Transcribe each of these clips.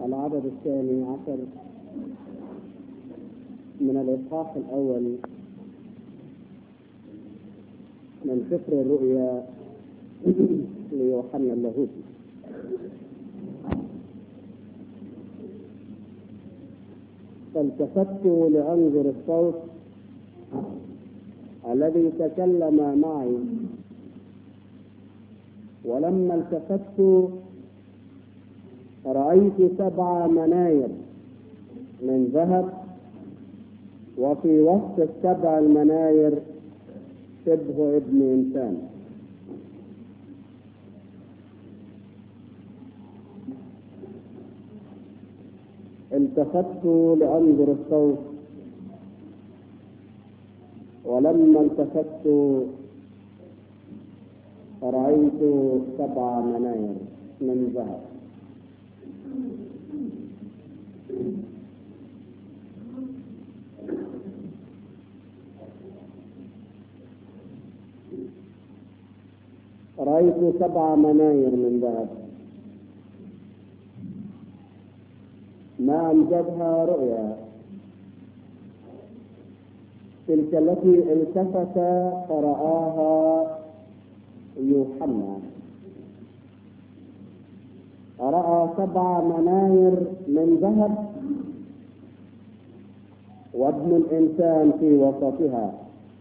العدد الثاني عشر من الإصحاح الأول من سفر الرؤيا ليوحنا اللاهوتي فالتفت لأنظر الصوت الذي تكلم معي ولما التفت رأيت سبع مناير من ذهب وفي وسط السبع المناير شبه ابن إنسان التفت لأنظر الصوت ولما التفت رأيت سبع مناير من ذهب رأيت سبع مناير من ذهب ما أمجدها رؤيا تلك التي التفت فرآها يوحنا رأى سبع مناير من ذهب وابن الإنسان في وسطها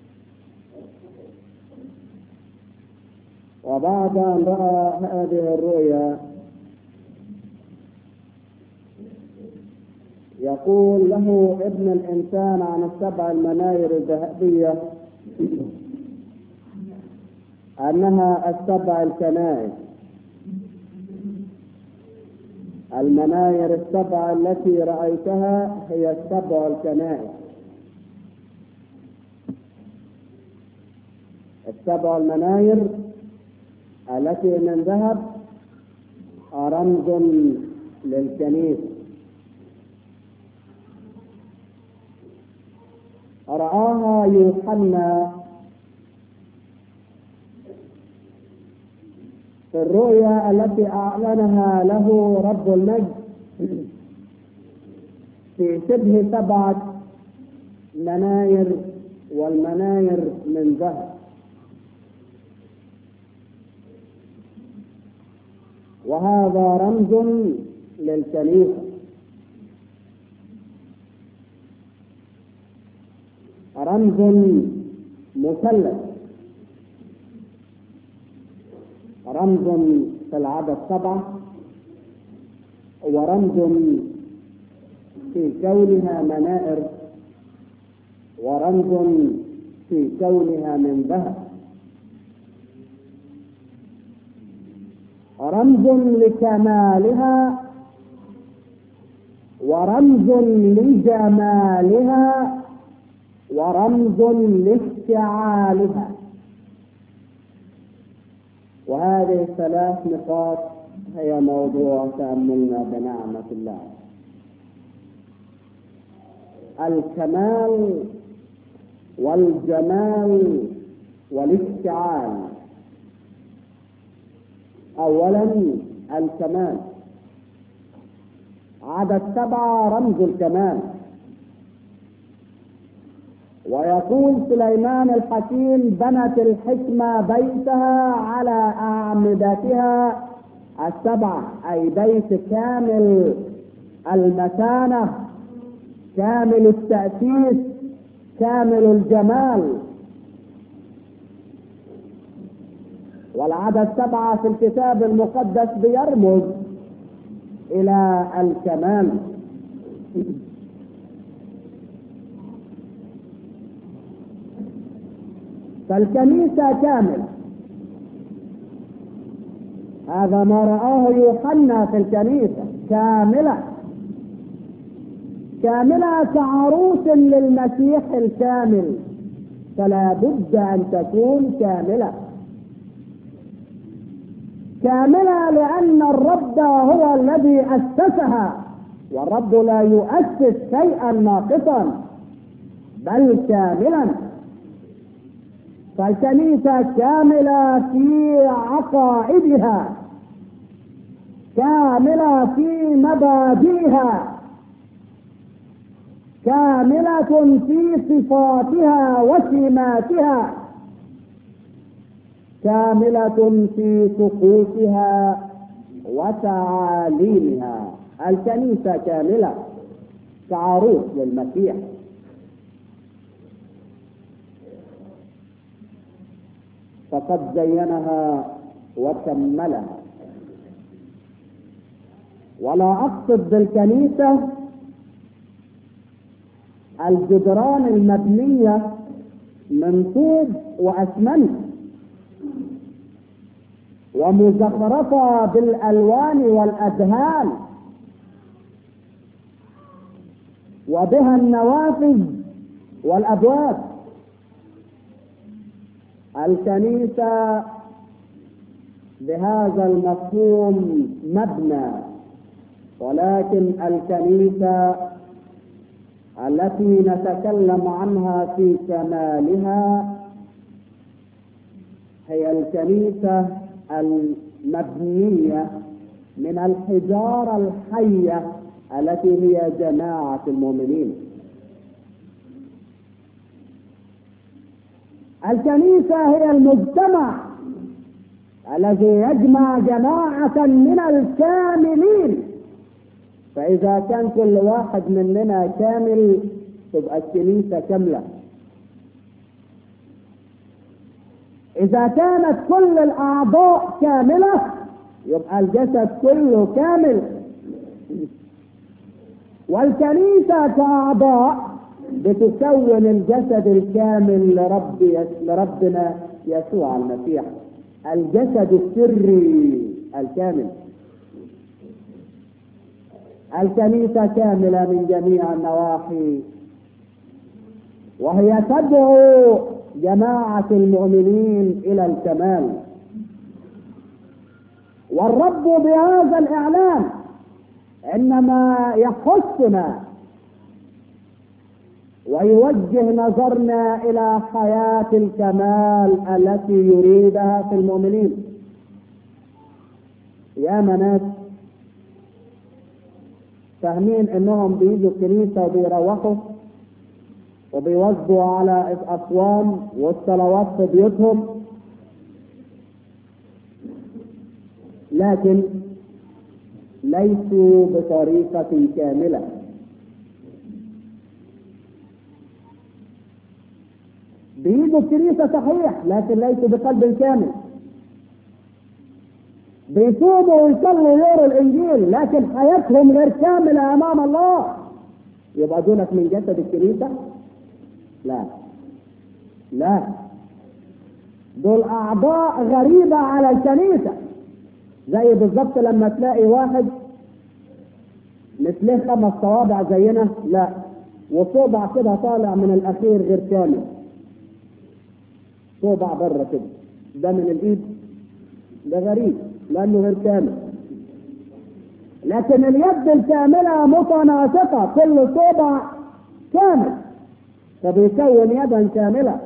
وبعد أن رأى هذه الرؤيا يقول له ابن الإنسان عن السبع المناير الذهبية أنها السبع الكنائس المناير السبع التي رأيتها هي السبع الكنائس السبع المناير التي من ذهب رمز للكنيسة رآها يوحنا في الرؤيا التي أعلنها له رب المجد في شبه سبعة مناير والمناير من ذهب وهذا رمز للكنيسة رمز مثلث رمز في العدد سبعة ورمز في كونها منائر ورمز في كونها من ذهب رمز لكمالها ورمز لجمالها ورمز لافتعالها وهذه الثلاث نقاط هي موضوع تأملنا بنعمة الله الكمال والجمال والافتعال أولا الكمال عدد سبعة رمز الكمال ويقول سليمان الحكيم بنت الحكمة بيتها على أعمدتها السبعة أي بيت كامل المتانة كامل التأسيس كامل الجمال والعدد سبعة في الكتاب المقدس بيرمز إلى الكمال فالكنيسة كامل هذا ما رآه يوحنا في الكنيسة كاملة كاملة كعروس للمسيح الكامل فلا بد أن تكون كاملة كاملة لأن الرب هو الذي أسسها والرب لا يؤسس شيئا ناقصا بل كاملا فالكنيسة كاملة في عقائدها كاملة في مبادئها كاملة في صفاتها وسماتها كاملة في طقوسها وتعاليمها الكنيسة كاملة كعروس للمسيح فقد زينها وكملها ولا اقصد بالكنيسه الجدران المبنيه من طوب واسمنت ومزخرفه بالالوان والادهان وبها النوافذ والابواب الكنيسه بهذا المفهوم مبنى ولكن الكنيسه التي نتكلم عنها في كمالها هي الكنيسه المبنيه من الحجاره الحيه التي هي جماعه المؤمنين الكنيسه هي المجتمع الذي يجمع جماعه من الكاملين فإذا كان كل واحد مننا كامل تبقى الكنيسة كاملة. إذا كانت كل الأعضاء كاملة يبقى الجسد كله كامل. والكنيسة كأعضاء بتكون الجسد الكامل لرب لربنا يسوع المسيح. الجسد السري الكامل. الكنيسة كاملة من جميع النواحي وهي تدعو جماعة المؤمنين إلى الكمال والرب بهذا الإعلان إنما يحثنا ويوجه نظرنا إلى حياة الكمال التي يريدها في المؤمنين يا مناس فاهمين انهم بيجوا الكنيسه وبيروحوا وبيواظبوا على الاصوام والصلوات في بيوتهم لكن ليسوا بطريقة كاملة بيجوا الكنيسة صحيح لكن ليسوا بقلب كامل بيصوموا ويصلوا ويقروا الانجيل لكن حياتهم غير كامله امام الله يبقى دولك من جسد الكنيسه؟ لا لا دول اعضاء غريبه على الكنيسه زي بالظبط لما تلاقي واحد مثله خمس صوابع زينا لا وصوبع كده طالع من الاخير غير كامل صوبع بره كده ده من الايد ده غريب لانه غير كامل لكن اليد الكاملة متناسقة كل صوبع كامل فبيكون يدا كاملة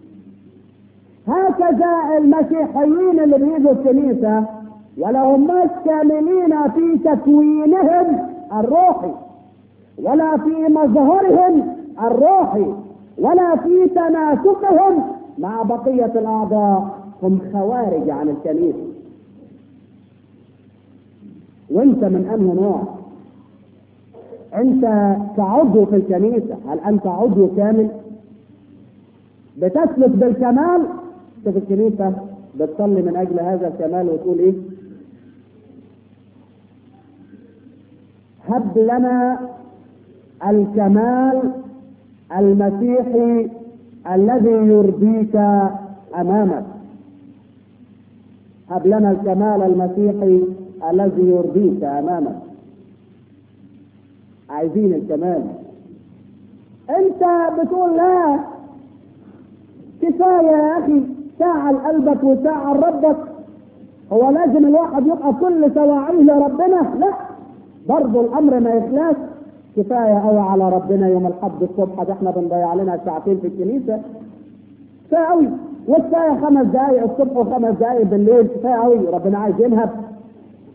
هكذا المسيحيين اللي بيجوا الكنيسة ولا هماش كاملين في تكوينهم الروحي ولا في مظهرهم الروحي ولا في تناسقهم مع بقية الأعضاء هم خوارج عن الكنيسة وانت من انه نوع انت كعضو في الكنيسة هل انت عضو كامل بتسلك بالكمال في الكنيسة بتصلي من اجل هذا الكمال وتقول ايه هب لنا الكمال المسيحي الذي يرضيك امامك هب لنا الكمال المسيحي الذي يرضيك امامك عايزين الكمال انت بتقول لا كفايه يا اخي ساعة لقلبك وساعة لربك هو لازم الواحد يبقى كل سواعيه لربنا لا برضه الامر ما يخلاش كفايه قوي على ربنا يوم الحد الصبح ده احنا بنضيع لنا ساعتين في الكنيسه كفايه قوي وكفايه خمس دقائق الصبح وخمس دقائق بالليل كفايه قوي ربنا عايز ينهب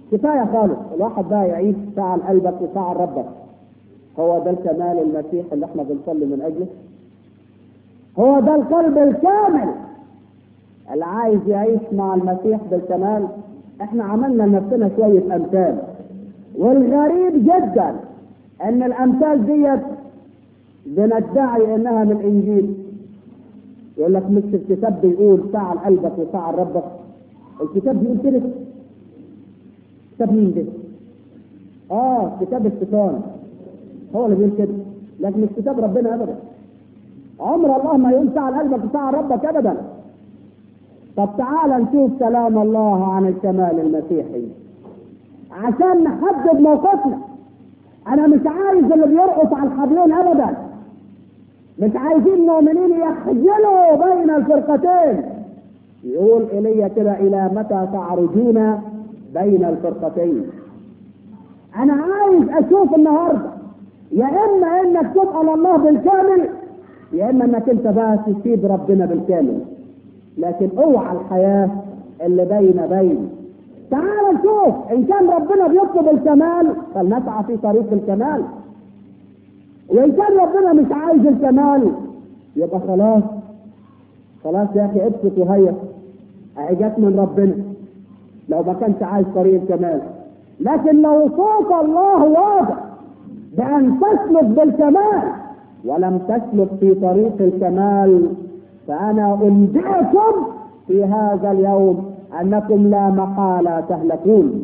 كفايه خالص الواحد بقى يعيش ساعة قلبك وساعة ربك هو ده الكمال المسيح اللي احنا بنصلي من اجله هو ده القلب الكامل اللي عايز يعيش مع المسيح بالكمال احنا عملنا لنفسنا شوية امثال والغريب جدا ان الامثال ديت بندعي انها من الانجيل يقول لك مش الكتاب بيقول ساعة لقلبك وساعة لربك الكتاب بيقول كده كتاب مين ده؟ اه كتاب الشيطان هو اللي بيقول كده لكن مش كتاب ربنا ابدا عمر الله ما يقول ساعة لقلبك وساعة لربك ابدا طب تعال نشوف كلام الله عن الكمال المسيحي عشان نحدد موقفنا انا مش عايز اللي بيرقص على الحبلين ابدا مش عايزين المؤمنين يخجلوا بين الفرقتين يقول ايليا كده الى متى تعرجون بين الفرقتين انا عايز اشوف النهارده يا اما انك تسال الله بالكامل يا اما انك انت بقى تسيب ربنا بالكامل لكن اوعى الحياه اللي بين بين تعال نشوف ان كان ربنا بيطلب الكمال فلنسعى في طريق الكمال وان كان ربنا مش عايز الكمال يبقى خلاص خلاص يا اخي ابسط وهيا اجت من ربنا لو ما كانش عايز طريق الكمال لكن لو صوت الله واضح بان تسلك بالكمال ولم تسلك في طريق الكمال فانا انبئكم في هذا اليوم انكم لا محاله تهلكون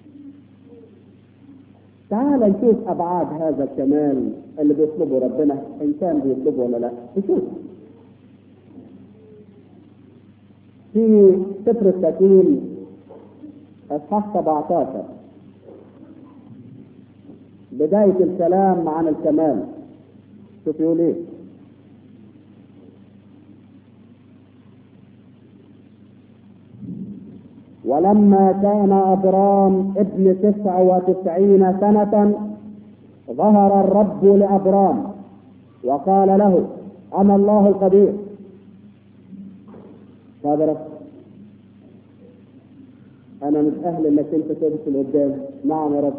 تعال نشوف ابعاد هذا الكمال اللي بيطلبه ربنا ان كان بيطلبه ولا لا نشوف في سفر التكوين اصحاح 17 بداية الكلام عن الكمال شوف يقول ايه ولما كان أبرام ابن تسع وتسعين سنة ظهر الرب لأبرام وقال له أنا الله القدير قادر أنا مش أهل إنك أنت تدخل قدام نعم يا رب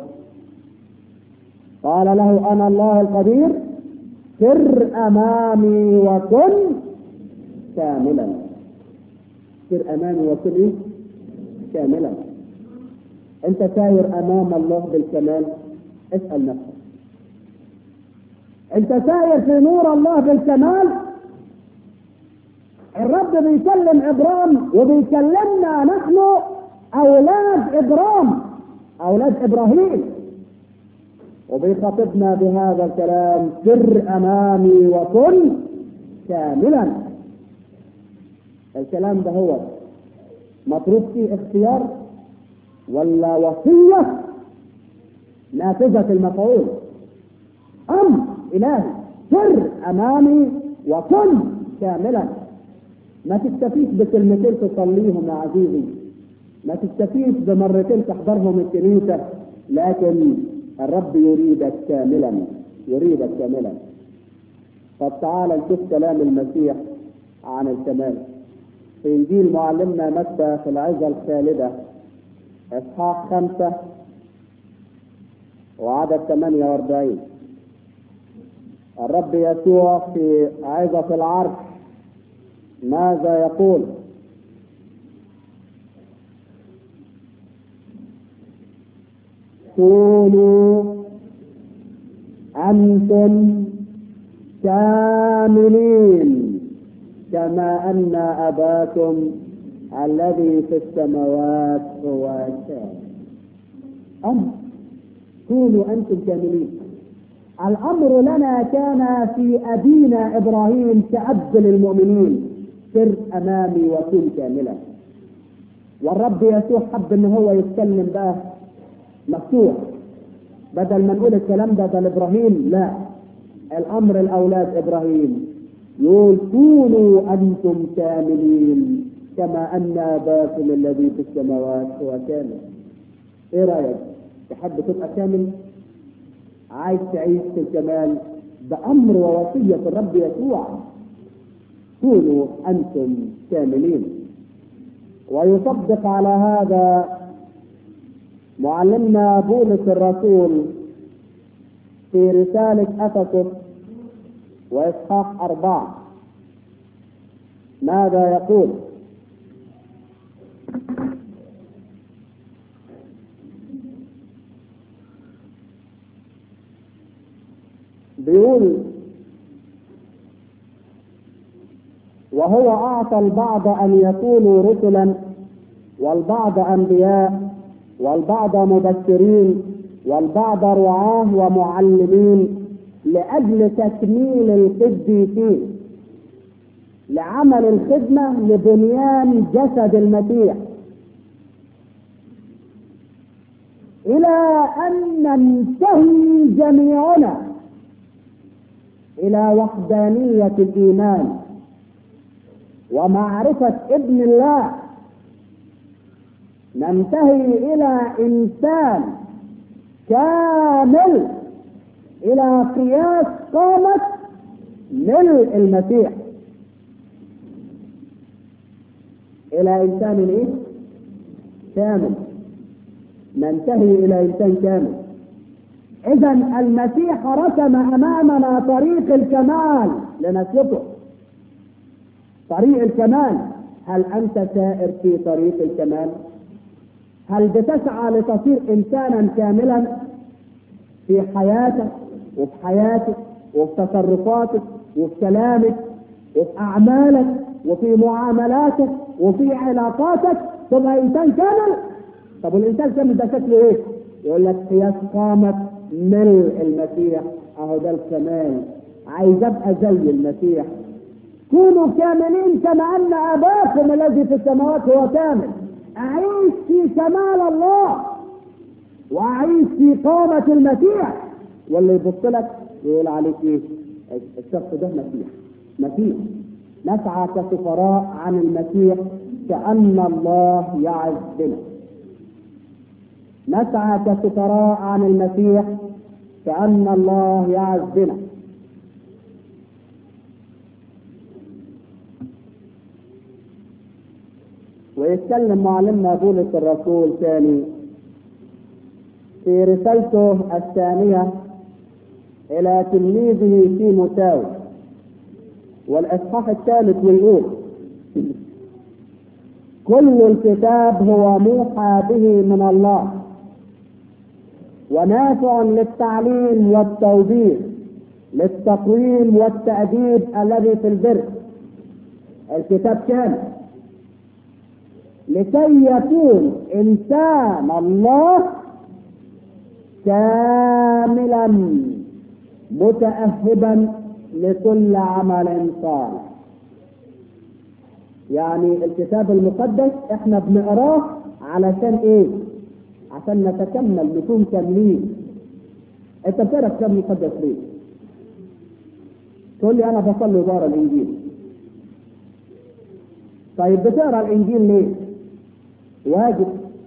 قال له أنا الله القدير سر أمامي وكن كاملا سر أمامي وكن إيه؟ كاملا انت ساير امام الله بالكمال اسال نفسك انت ساير في نور الله بالكمال الرب بيكلم ابرام وبيكلمنا نحن اولاد ابرام اولاد ابراهيم وبيخاطبنا بهذا الكلام سر امامي وكن كاملا الكلام ده هو مطلوب فيه اختيار ولا وصية نافذة المفعول أمر إلهي سر أمامي وكن كاملا ما تكتفيش بكلمتين تصليهم يا عزيزي ما تكتفيش بمرتين تحضرهم الكنيسة لكن الرب يريدك كاملا يريدك كاملا طب تعال نشوف كلام المسيح عن الكمال في انجيل معلمنا متى في العظه الخالده اصحاح خمسه وعدد 48 الرب يسوع في عظه العرش ماذا يقول؟ كونوا انتم كاملين كما أن أباكم الذي في السماوات هو كامل أمر كونوا أنتم كاملين الأمر لنا كان في أبينا إبراهيم كأب للمؤمنين سر أمامي وكن كاملا والرب يسوع حب إن هو يتكلم بقى مفتوح بدل ما نقول الكلام ده ده لإبراهيم لا الأمر الأولاد إبراهيم يقول كونوا أنتم كاملين كما أن أباكم الذي في السماوات هو كامل إيه رأيك؟ تحب تبقى كامل؟ عايز تعيش في الكمال بأمر ووصية الرب يسوع كونوا أنتم كاملين ويصدق على هذا معلمنا بولس الرسول في رسالة أفسس وإصحاح أربعة ماذا يقول؟ بيقول وهو أعطى البعض أن يكونوا رسلا والبعض أنبياء والبعض مبشرين والبعض رعاة ومعلمين لأجل تكميل القديسين لعمل الخدمة لبنيان جسد المسيح إلى أن ننتهي جميعنا إلى وحدانية الإيمان ومعرفة ابن الله ننتهي إلى إنسان كامل إلى قياس قامة ملء المسيح إلى إنسان إيه؟ كامل ننتهي إلى إنسان كامل إذا المسيح رسم أمامنا طريق الكمال لنسلكه طريق الكمال هل أنت سائر في طريق الكمال؟ هل بتسعى لتصير إنسانا كاملا في حياتك وفي حياتك وفي تصرفاتك وفي كلامك وفي أعمالك وفي معاملاتك وفي علاقاتك تبقى إنسان كامل طب والإنسان كامل ده شكله إيه؟ يقول لك قياس قامة ملء المسيح أهو ده الكمال عايز أبقى زي المسيح كونوا كاملين كما أن أباكم الذي في السماوات هو كامل أعيش في كمال الله وأعيش في قامة المسيح واللي يبص لك يقول عليك إيه؟ الشخص ده مسيح مسيح نسعى كسفراء عن المسيح كأن الله يعز بنا نسعى كسفراء عن المسيح كأن الله يعز بنا ويتكلم معلمنا بولس الرسول ثاني في رسالته الثانية إلى تلميذه تيموثاوس والإصحاح الثالث ويقول كل الكتاب هو موحى به من الله ونافع للتعليم والتوبيخ للتقويم والتأديب الذي في البر الكتاب كامل لكي يكون إنسان الله كاملا متأهبا لكل عمل صالح يعني الكتاب المقدس احنا بنقراه علشان ايه عشان نتكمل نكون كاملين انت بتقرا الكتاب المقدس ليه تقول لي انا بصلي وبقرا الانجيل طيب بتقرا الانجيل ليه واجب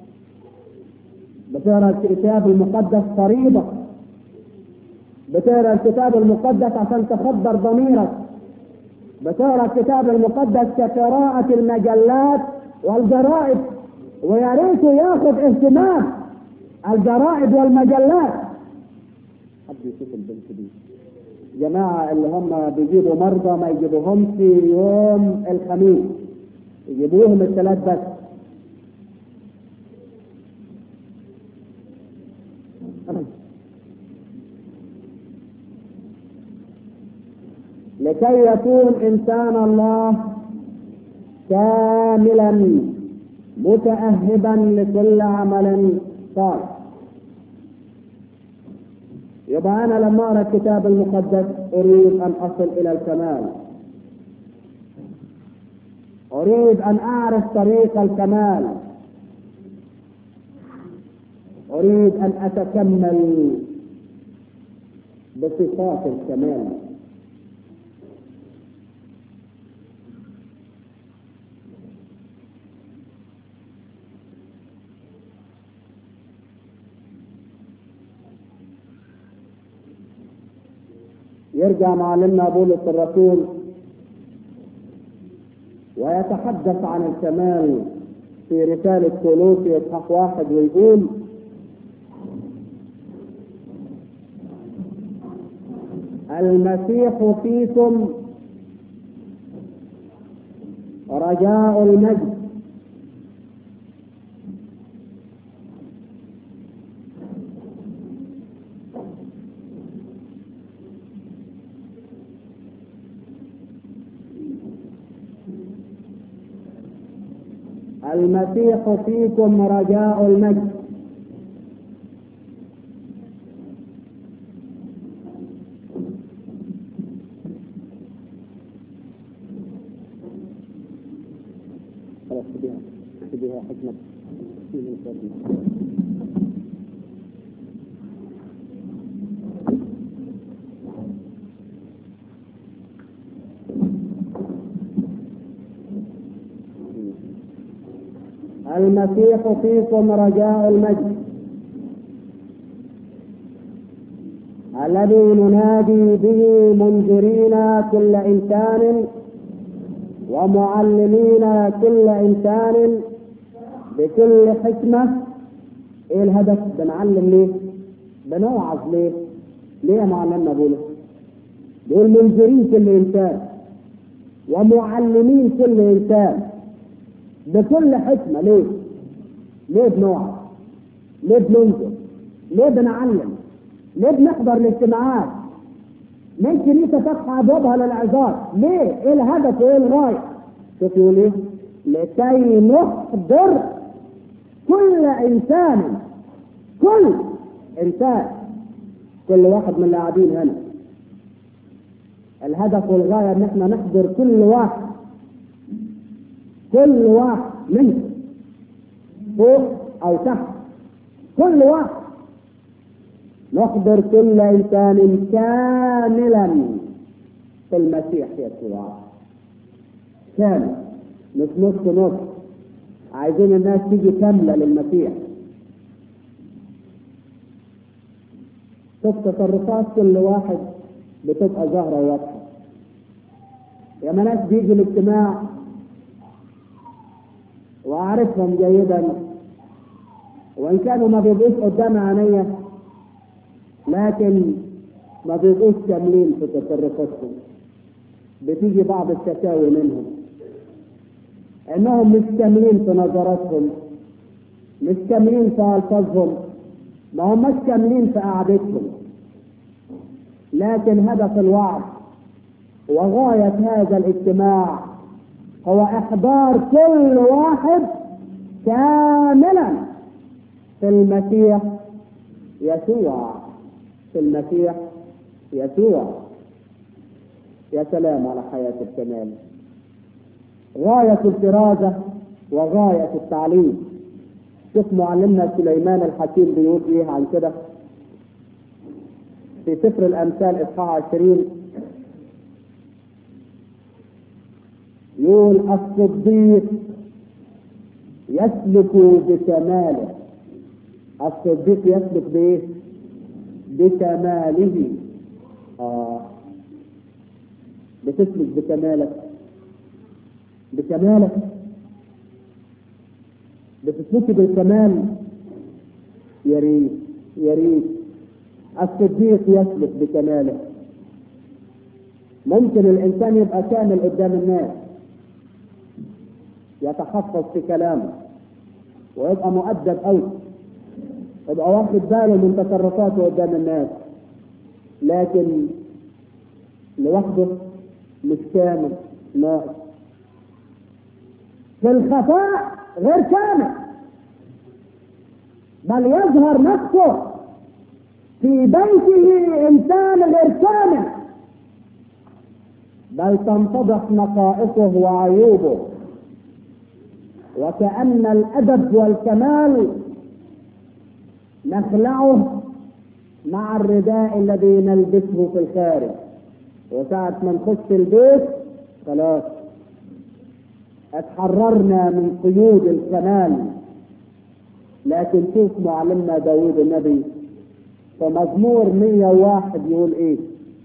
بتقرا الكتاب المقدس فريضه بتقرا الكتاب المقدس عشان تخدر ضميرك بتقرا الكتاب المقدس كقراءة المجلات والجرائد ويا ريته ياخذ اهتمام الجرائد والمجلات حد يشوف البنت دي جماعة اللي هم بيجيبوا مرضى ما يجيبوهمش يوم الخميس يجيبوهم الثلاث بس لكي يكون انسان الله كاملا متأهبا لكل عمل صالح يبقى انا لما اقرا الكتاب المقدس اريد ان اصل الى الكمال اريد ان اعرف طريق الكمال اريد ان اتكمل بصفات الكمال يرجع معلمنا بولس الرسول ويتحدث عن الكمال في رسالة كولوسي اصحاح واحد ويقول المسيح فيكم رجاء المجد المسيح فيكم رجاء المجد خلاص خذيها خذيها حكمة المسيح فيكم رجاء المجد الذي ننادي به منذرين كل انسان ومعلمين كل انسان بكل حكمه ايه الهدف بنعلم ليه بنوعظ ليه ليه يا معلمنا بولس بيقول منذرين كل انسان ومعلمين كل انسان بكل حكمه ليه؟ ليه بنوعظ؟ ليه بننظر؟ ليه بنعلم؟ ليه بنحضر الاجتماعات؟ ليه الكنيسه تفتح ابوابها للعظات؟ ليه؟ ايه الهدف وايه الغايه؟ شوف يقول ايه؟ لكي نحضر كل انسان كل انسان كل واحد من اللي قاعدين هنا الهدف والغايه ان احنا نحضر كل واحد كل واحد منهم فوق او تحت كل واحد نحضر كل انسان كاملا في المسيح يسوع كامل مش نص نص عايزين الناس تيجي كاملة للمسيح شوف تصرفات كل واحد بتبقى ظاهرة وواضحة يا ناس بيجي الاجتماع واعرفهم جيدا وان كانوا ما بيبقوش قدام عينيا لكن ما بيبقوش كاملين في تصرفاتهم بتيجي بعض الشكاوي منهم انهم مش كاملين في نظراتهم مش كاملين في الفاظهم ما هماش كاملين في قعدتهم لكن هدف الوعظ وغاية هذا الاجتماع هو إحضار كل واحد كاملا في المسيح يسوع في المسيح يسوع يا سلام على حياة الكمال غاية الفرازة وغاية التعليم شوف معلمنا سليمان الحكيم بيقول ايه عن كده في سفر الامثال اصحاح عشرين يقول الصديق يسلك بكماله الصديق يسلك بايه بكماله اه بتسلك بكمالك بكمالك بتسلكي بالكمال يا ريت يا ريت الصديق يسلك بكماله ممكن الانسان يبقى كامل قدام الناس يتحفظ في كلامه ويبقى مؤدب قوي يبقى واخد باله من تصرفاته قدام الناس لكن لوحده مش كامل ناقص في الخفاء غير كامل بل يظهر نفسه في بيته انسان غير كامل بل تنتضح نقائصه وعيوبه وكأن الأدب والكمال نخلعه مع الرداء الذي نلبسه في الخارج وساعة ما نخش البيت خلاص اتحررنا من قيود الكمال لكن شوف معلمنا داوود النبي في مزمور 101 يقول ايه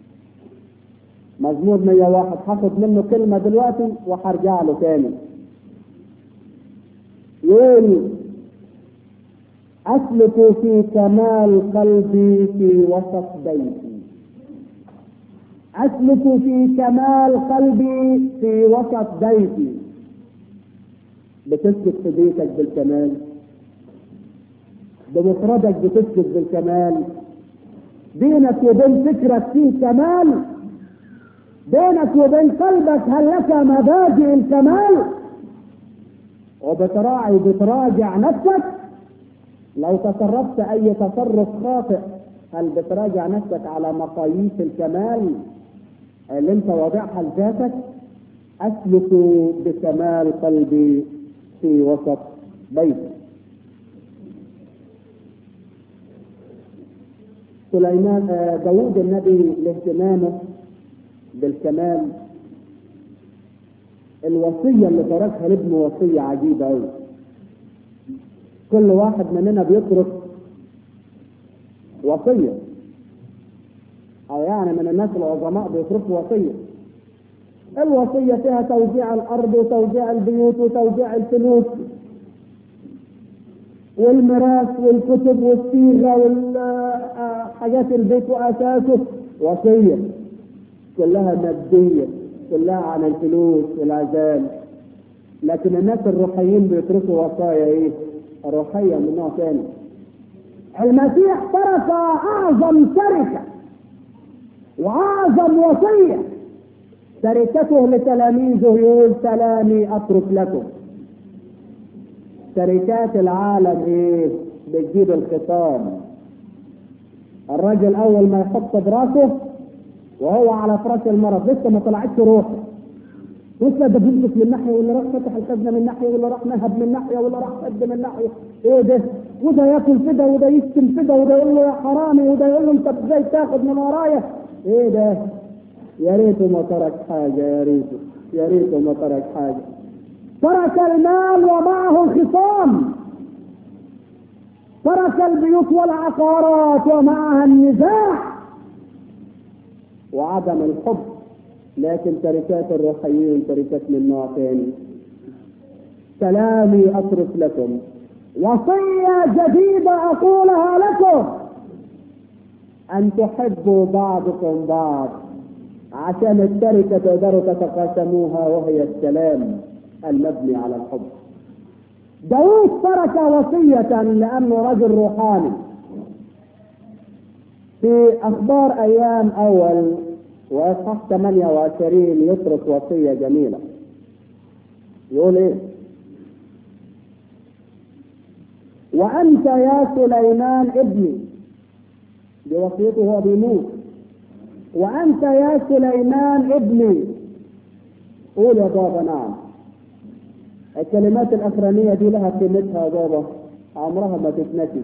مزمور 101 هاخد منه كلمة دلوقتي وهرجع له تاني يقول أسلك في كمال قلبي في وسط بيتي أسلك في كمال قلبي في وسط بيتي بتسلك في بيتك بالكمال بمفردك بتسلك بالكمال بينك وبين فكرك فيه كمال بينك وبين قلبك هل لك مبادئ الكمال وبتراعي بتراجع نفسك لو تصرفت اي تصرف خاطئ هل بتراجع نفسك على مقاييس الكمال اللي انت واضعها لذاتك اسلك بكمال قلبي في وسط بيتي سليمان داود النبي لاهتمامه بالكمال الوصية اللي تركها لابنه وصية عجيبة أوي كل واحد مننا بيترك وصية أو يعني من الناس العظماء بيتركوا وصية الوصية فيها توزيع الأرض وتوزيع البيوت وتوزيع الفلوس والميراث والكتب والصيغة والحاجات البيت وأساسه وصية كلها مادية كلها عن الفلوس والعزال لكن الناس الروحيين بيتركوا وصايا ايه؟ روحية من نوع ثاني المسيح ترك أعظم تركة وأعظم وصية تركته لتلاميذه يقول سلامي أترك لكم شركات العالم ايه بتجيب الخصام الراجل اول ما يحط براسه وهو على فراش المرض لسه ما طلعتش روحه لسه ده بيلبس من ناحيه واللي راح فتح الخزنه من ناحيه واللي راح نهب من ناحيه واللي راح سد من ناحيه ايه ده وده ياكل كده وده يشتم كده وده يقول له يا حرامي وده يقول له انت ازاي تاخد من ورايا ايه ده يا ريته ما ترك حاجه يا ريته يا ريته ما ترك حاجه ترك المال ومعه الخصام ترك البيوت والعقارات ومعها النزاع وعدم الحب لكن تركات الروحيين تركات من نوع ثاني سلامي اترك لكم وصية جديدة أقولها لكم أن تحبوا بعضكم بعض عشان التركة تقدروا تتقاسموها وهي السلام المبني على الحب داود ترك وصية لأنه رجل روحاني في أخبار أيام أول وإصحاح 28 يترك وصية جميلة يقول إيه؟ وأنت يا سليمان ابني دي وصيته هو بيموت وأنت يا سليمان ابني قول يا بابا نعم الكلمات الأخرانية دي لها قيمتها يا بابا عمرها ما تتنسي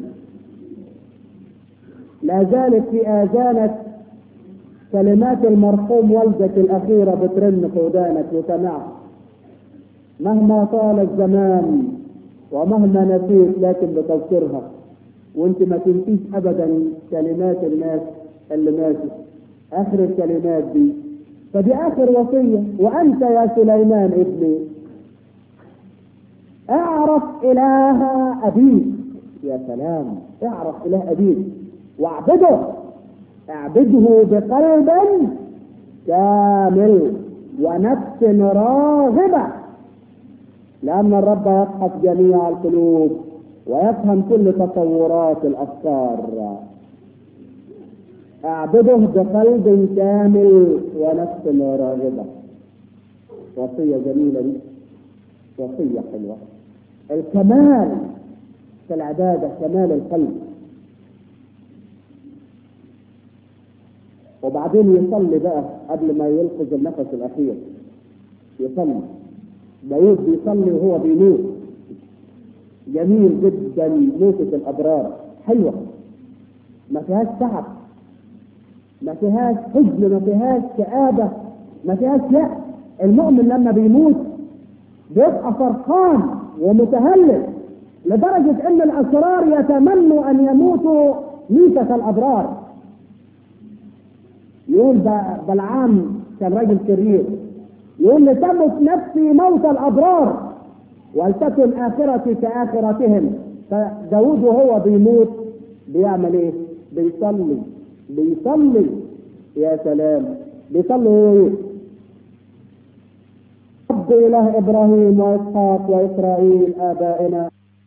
لا زالت في آذانك كلمات المرحوم والدك الأخيرة بترن في ودانك وسمعها مهما طال الزمان ومهما نسيت لكن بتذكرها وانت ما تنسيش ابدا كلمات الناس اللي ماتوا اخر الكلمات دي فدي اخر وصيه وانت يا سليمان ابني اعرف اله ابيك يا سلام اعرف اله ابيك واعبده اعبده بقلب كامل ونفس راغبه لأن الرب يبحث جميع القلوب ويفهم كل تصورات الأفكار اعبده بقلب كامل ونفس راغبة وصية جميلة دي وصية حلوة الكمال في العبادة كمال القلب وبعدين يصلي بقى قبل ما يلقظ النفس الأخير يصلي داود بيصلي وهو بيموت جميل جدا موتة الأبرار حلوة ما فيهاش تعب ما فيهاش حزن ما فيهاش كآبة ما فيهاش يأس المؤمن لما بيموت بيبقى فرحان ومتهلل لدرجة أن الأسرار يتمنوا أن يموتوا ميتة الأبرار يقول بلعام كان راجل شرير يقول لتمت نفسي موت الابرار ولتكن اخرتي كاخرتهم فداود وهو بيموت بيعمل ايه؟ بيصلي بيصلي يا سلام بيصلوا رب إله إبراهيم وإسحاق وإسرائيل آبائنا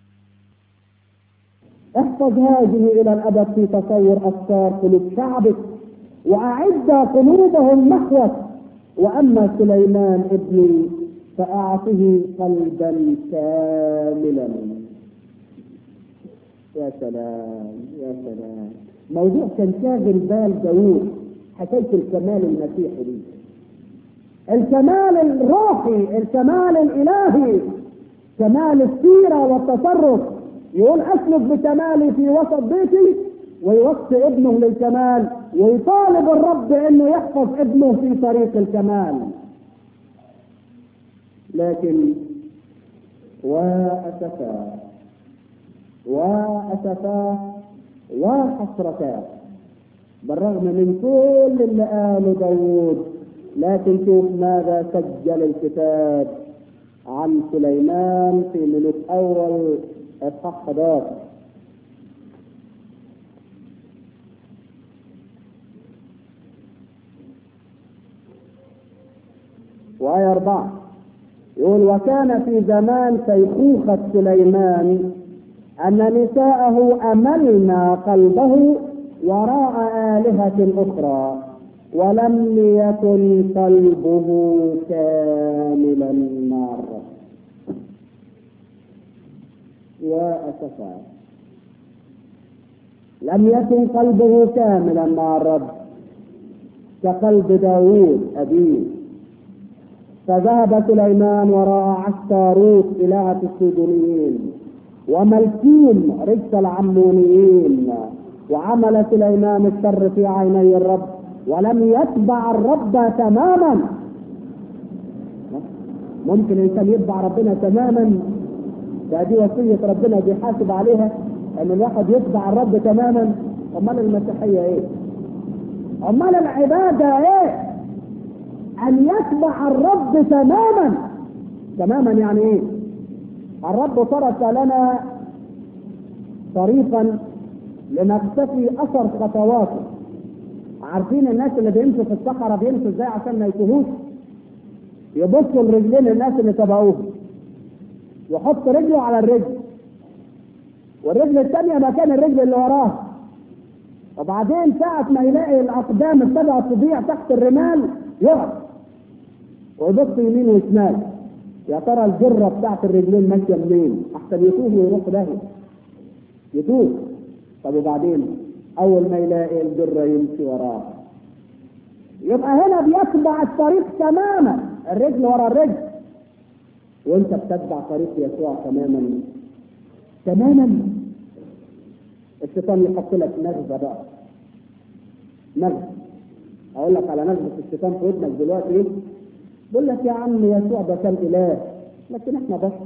احفظ هذه إلى الأبد في تصور أفكار قلوب شعبك وأعد قلوبهم نحوك وأما سليمان ابني فأعطه قلبا كاملا يا سلام يا سلام موضوع كان شاغل بال داوود حكاية الكمال المسيحي دي الكمال الروحي الكمال الإلهي كمال السيرة والتصرف يقول أسلك بكمالي في وسط بيتي ويوصي ابنه للكمال ويطالب الرب انه يحفظ ابنه في طريق الكمال لكن وأسفا وأسفا وحسرتا بالرغم من كل اللي قاله داوود لكن شوف ماذا سجل الكتاب عن سليمان في ملوك أول إصحاح 11 وآية أربعة يقول وكان في زمان شيخوخة سليمان أن نساءه أملن قلبه وراء آلهة أخرى ولم يكن قلبه كاملا مع الرب يا أسفا لم يكن قلبه كاملا مع الرب كقلب داوود أبيه فذهب سليمان وراء عشتاروت إلهة السيدونيين وملكين رجس العمونيين وعمل سليمان الشر في عيني الرب ولم يتبع الرب تماما ممكن الانسان يتبع ربنا تماما ده دي وصية ربنا بيحاسب عليها ان الواحد يتبع الرب تماما امال المسيحية ايه امال العبادة ايه ان يتبع الرب تماما تماما يعني ايه الرب ترك لنا طريقا لنقتفي اثر خطواته عارفين الناس اللي بيمشوا في الصحراء بيمشوا ازاي عشان ما يتوهوش يبصوا لرجلين الناس اللي تبعوه يحط رجله على الرجل والرجل الثانية مكان الرجل اللي وراه وبعدين ساعة ما يلاقي الأقدام ابتدأت تضيع تحت الرمال يقف ويبص يمين وشمال يا ترى الجرة بتاعت الرجلين ماشية منين؟ أحسن يتوه ويروح داهية يتوه طب وبعدين أول ما يلاقي الجرة يمشي وراه يبقى هنا بيتبع الطريق تماما الرجل ورا الرجل وانت بتتبع طريق يسوع تماما تماما الشيطان يحط لك نغزه بقى نغزه اقول لك على نغزه الشيطان في ودنك دلوقتي ايه؟ بقول لك يا عم يسوع ده كان اله لكن احنا بشر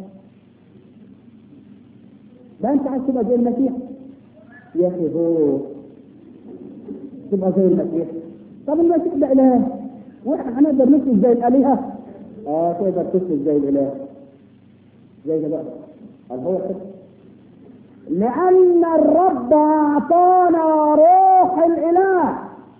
ده انت عايز تبقى زي المسيح يا اخي هو تبقى زي المسيح طب المسيح ده اله واحنا هنقدر نسلك زي الالهه اه تقدر تسلك زي الاله زي ده بقى قال هو كده لأن الرب أعطانا روح الإله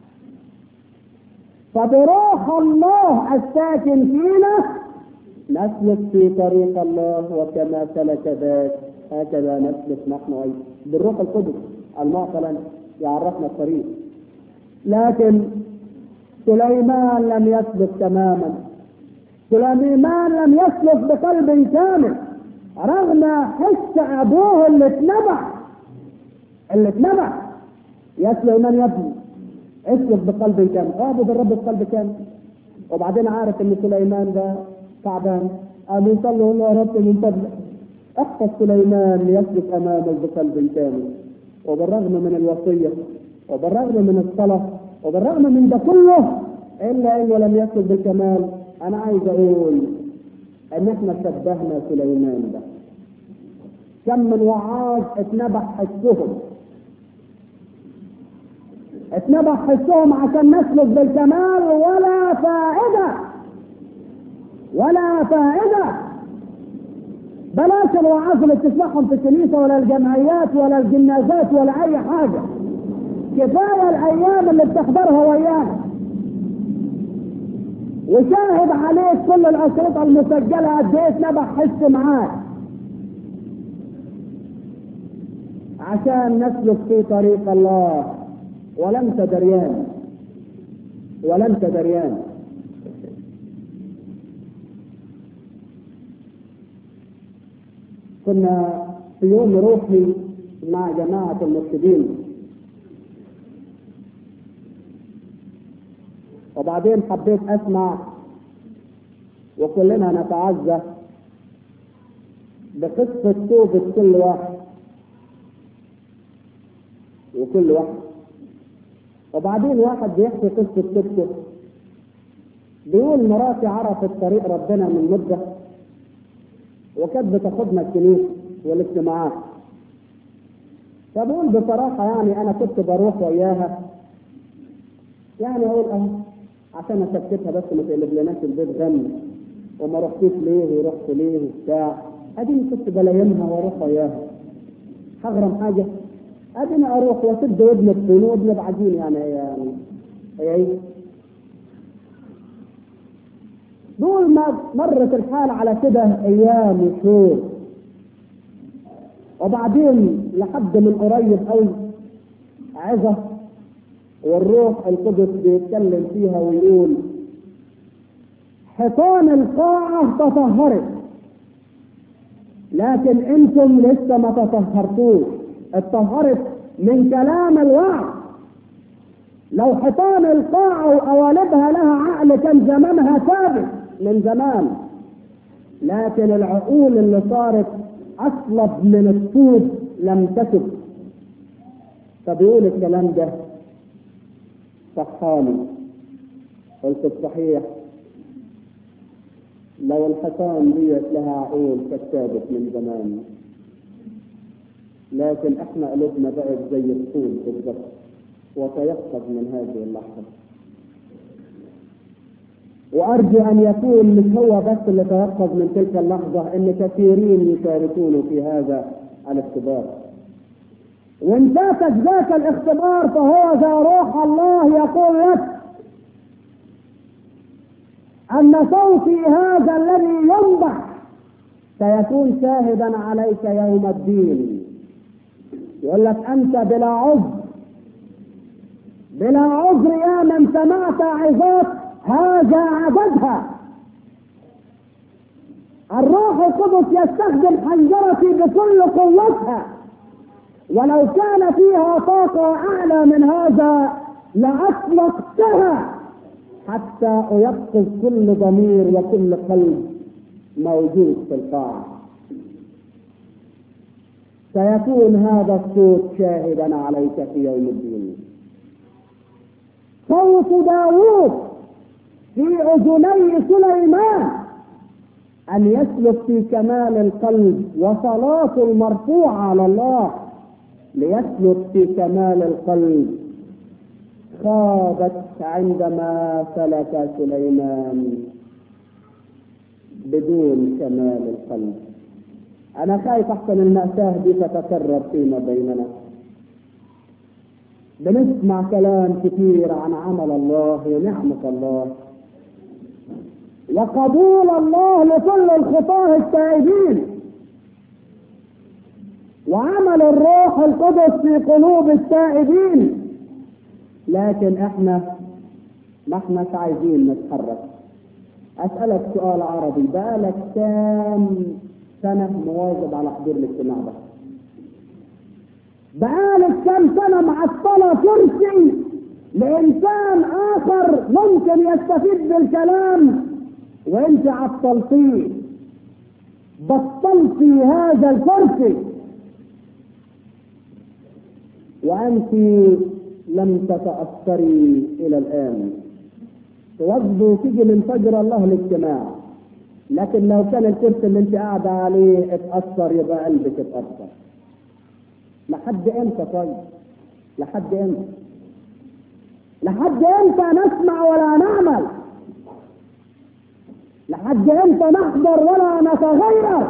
فبروح الله الساكن فينا نسلك في طريق الله وكما سلك ذاك هكذا نسلك نحن أيضا بالروح القدس المعطى لنا يعرفنا الطريق لكن سليمان لم يسلك تماما سليمان لم يسلك بقلب كامل رغم حس ابوه اللي اتنبع اللي اتنبع يا سليمان يا ابني اسلك بقلب كامل اعبد الرب بقلب كامل وبعدين عارف ان سليمان ده تعبان قال يصلي له يا رب من فضلك احفظ سليمان ليسلك امامك بقلب كامل وبالرغم من الوصيه وبالرغم من الصلاه وبالرغم من ده كله الا انه لم يسلك بالكمال انا عايز اقول ان احنا شبهنا سليمان ده كم من وعاظ اتنبح حسهم اتنبح حسهم عشان نسلك بالكمال ولا فائدة ولا فائدة بلاش الوعاظ اللي بتسمعهم في الكنيسة ولا الجمعيات ولا الجنازات ولا أي حاجة كفاية الأيام اللي بتحضرها ويانا وشاهد عليك كل الاشرطه المسجله قد ايه نبح حس معاك عشان نسلك في طريق الله ولم دريان ولم دريان كنا في يوم روحي مع جماعة المرشدين وبعدين حبيت اسمع وكلنا نتعزى بقصة توبة كل واحد وكل واحد وبعدين واحد بيحكي قصة توبته بيقول مراتي عرفت طريق ربنا من مدة وكانت بتاخدنا الكنيسة والاجتماعات فبقول بصراحة يعني أنا كنت بروح وياها يعني أقول أهو عشان أسكتها بس ما تقلبلناش البيت غم وما رحتيش ليه ورحت ليه وبتاع أديني كنت بلايمها وأروح وياها هغرم حاجة أديني أروح وأسد ودن الطين ودن بعدين يعني يعني هي إيه دول ما مرت الحال على كده أيام وشهور وبعدين لحد من قريب قوي عظة والروح القدس بيتكلم فيها ويقول حيطان القاعة تطهرت لكن انتم لسه ما تطهرتوش اتطهرت من كلام الوعظ لو حيطان القاعة وقوالبها لها عقل كان زمانها ثابت من زمان لكن العقول اللي صارت اصلب من الطوب لم تكب فبيقول الكلام ده صحاني قلت الصحيح لو الحصان ديت لها عقول كالثابت من زمان لكن احنا قلوبنا بقت زي الطوب بالظبط وتيقظ من هذه اللحظه وارجو ان يكون مش هو بس اللي تيقظ من تلك اللحظه ان كثيرين يشاركون في هذا الاختبار وان فاتك ذاك الاختبار فهو ذا روح الله يقول لك ان صوتي هذا الذي ينبح سيكون شاهدا عليك يوم الدين يقول لك انت بلا عذر بلا عذر يا من سمعت عظات هذا عددها الروح القدس يستخدم حنجرتي بكل قوتها ولو كان فيها طاقة أعلى من هذا لأطلقتها حتى أيقظ كل ضمير وكل قلب موجود في القاعة سيكون هذا الصوت شاهدا عليك في يوم الدين صوت داوود في أذني سليمان أن يسلك في كمال القلب وصلاته المرفوعة على الله ليسلك في كمال القلب خابت عندما سلك سليمان بدون كمال القلب أنا خايف أحسن المأساة دي تتكرر فيما بيننا بنسمع كلام كثير عن عمل الله ونعمة الله وقبول الله لكل الخطاه التائبين وعمل الروح القدس في قلوب التائبين لكن احنا ما احناش عايزين نتحرك اسالك سؤال عربي بقالك كام سنه مواظب على حضور الاجتماع ده بقالك كام سنه معطله كرسي لانسان اخر ممكن يستفيد بالكلام وانت عطلتيه بطلتي هذا الكرسي وانت لم تتاثري الى الان توضوا تيجي من فجر الله الاجتماع لكن لو كان الكرسي اللي انت قاعده عليه اتاثر يبقى قلبك اتاثر لحد امتى طيب لحد امتى لحد امتى نسمع ولا نعمل لحد امتى نحضر ولا نتغير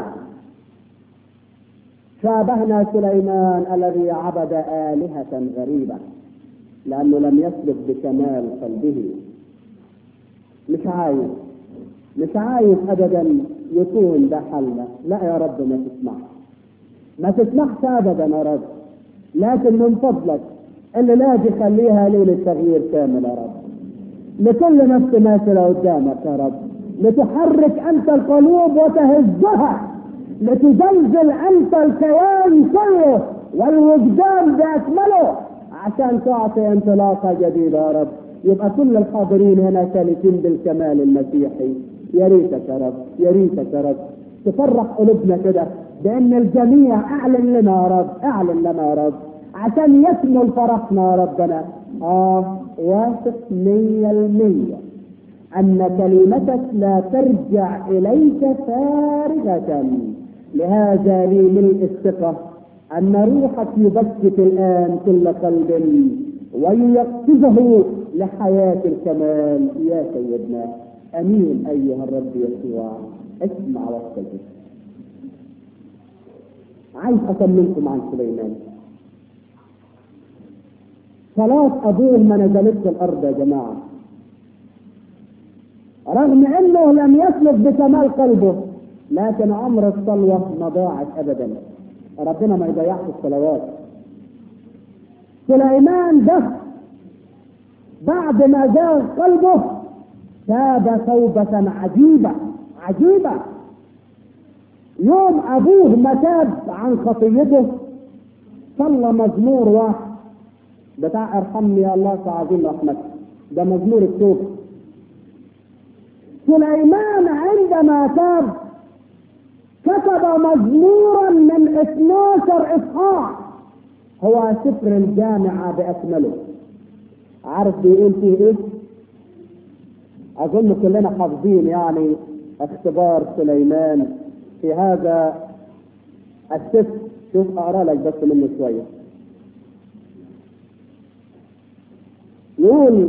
شابهنا سليمان الذي عبد آلهة غريبة لأنه لم يسلك بكمال قلبه مش عايز مش عايز ابدا يكون ده حلنا لا يا رب ما تسمحش ما تسمحش ابدا يا رب لكن من فضلك اللي لا خليها ليلة تغيير كامل يا رب لكل نفس ماشية قدامك يا رب لتحرك انت القلوب وتهزها لتزلزل انت الكيان كله والوجدان باكمله عشان تعطي انطلاقه جديده يا رب يبقى كل الحاضرين هنا سالكين بالكمال المسيحي يا ريتك يا رب يا ريتك يا رب تفرح قلوبنا كده بان الجميع اعلن لنا يا رب اعلن لنا يا رب عشان يكمل فرحنا يا ربنا اه واثق مية المية ان كلمتك لا ترجع اليك فارغة لهذا لي ملء الثقة ان روحك يبكت الان كل قلب وييقظه لحياة الكمال يا سيدنا امين ايها الرب يسوع اسمع واستجب عايز اطمنكم عن سليمان صلاة ابوه ما نزلتش الارض يا جماعة رغم انه لم يسلك بكمال قلبه لكن عمر الصلوة ما ضاعت ابدا ربنا ما يضيعش الصلوات سليمان ده بعد ما زاغ قلبه تاب توبة عجيبة عجيبة يوم أبوه ما تاب عن خطيته صلى مزمور واحد بتاع ارحمني يا الله فعظيم رحمتك ده مزمور التوبة سليمان عندما تاب كتب مزمورا من 12 اصحاح هو سفر الجامعة بأكمله عارف بيقول فيه ايه؟ أظن كلنا حافظين يعني اختبار سليمان في هذا السفر شوف أقرأ لك بس منه شوية يقول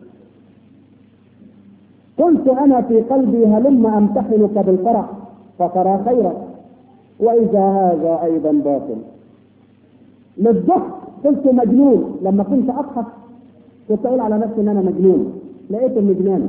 قلت أنا في قلبي هلم أمتحنك بالفرح فترى خيرا وإذا هذا أيضا باطل للضحك قلت مجنون لما كنت أضحك كنت أقول على نفسي إن أنا مجنون لقيت المجنان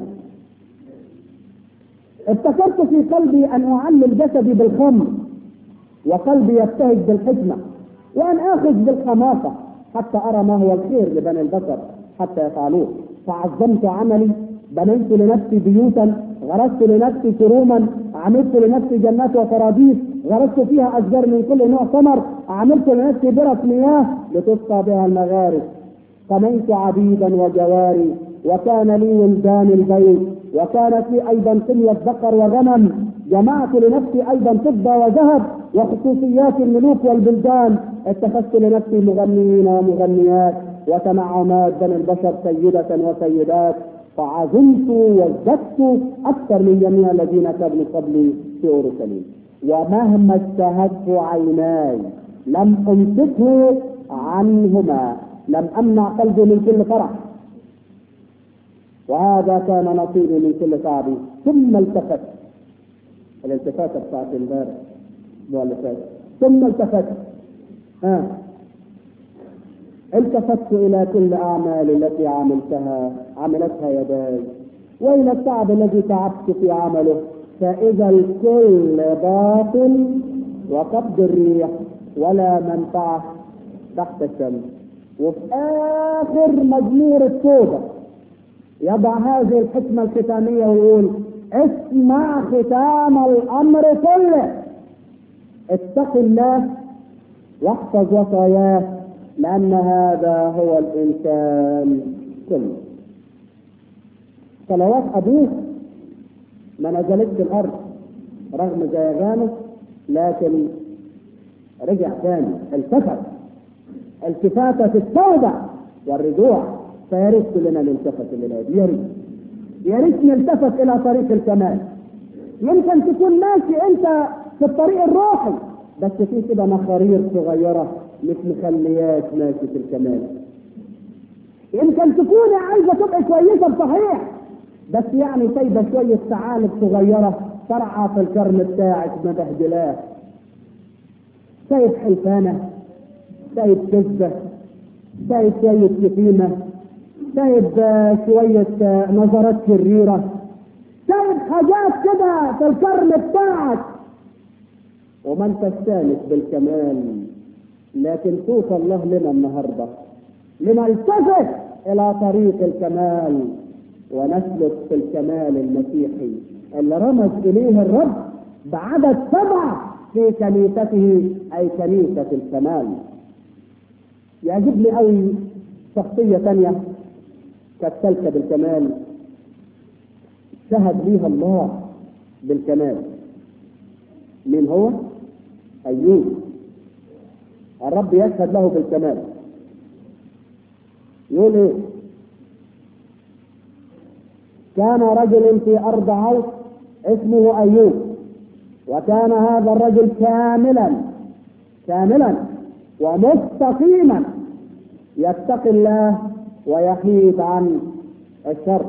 افتكرت في قلبي أن أعلل جسدي بالخمر وقلبي يبتهج بالحكمة وأن آخذ بالخماصة حتى أرى ما هو الخير لبني البشر حتى يفعلوه فعظمت عملي بنيت لنفسي بيوتا غرست لنفسي كروما عملت لنفسي جنات وفراديس غرست فيها اشجار من كل نوع ثمر عملت لنفسي برة مياه لتسقى بها المغارب قنيت عبيدا وجواري وكان لي ولدان البيت وكانت لي ايضا قلية بقر وغنم جمعت لنفسي ايضا فضة وذهب وخصوصيات الملوك والبلدان اتخذت لنفسي مغنيين ومغنيات وتنعمات بني البشر سيدة وسيدات فعظمت وازددت اكثر من جميع الذين كانوا قبلي في اورشليم ومهما اجتهدت عيناي لم امسكه عنهما لم امنع قلبي من كل فرح وهذا كان نصيبي من كل تعبي ثم التفت الالتفات بتاعت امبارح الاسبوع ثم التفت ها التفت الى كل اعمالي التي عملتها عملتها يداي والى التعب الذي تعبت في عمله فاذا الكل باطل وقبض الريح ولا منفعه تحت الشمس وفي اخر مزمور التوبه يضع هذه الحكمه الختاميه ويقول اسمع ختام الامر كله اتق الله واحفظ وصاياه لأن هذا هو الإنسان كله صلوات أبوه ما نزلتش الأرض رغم زيغانه لكن رجع تاني التفت التفاتة التوبة والرجوع فيا ريت كلنا نلتفت الليلة دي يا ريت يا ريت نلتفت إلى طريق الكمال يمكن تكون ماشي أنت في الطريق الروحي بس في كده مخارير صغيرة مش مخلياك ماشي في الكمال يمكن تكوني عايزة تبقى كويسة صحيح بس يعني سايبة شوية ثعالب صغيرة ترعى في الكرم بتاعك مبهدلاه سايب حلفانة سايب كذبة سايب شوية شتيمة سايب شوية نظرات شريرة حاجات كده في الكرم بتاعك وما انت استانس بالكمال لكن توصل الله لنا النهارده لنلتفت الى طريق الكمال ونسلك في الكمال المسيحي اللي رمز اليه الرب بعدد سبعه في كنيسته اي كنيسه الكمال يعجبني قوي شخصيه ثانيه كالسلكه بالكمال شهد ليها الله بالكمال مين هو؟ أيوب الرب يشهد له بالكمال يقول ايه؟ كان رجل في أرض عوف اسمه أيوب وكان هذا الرجل كاملا كاملا ومستقيما يتقي الله ويحيد عن الشر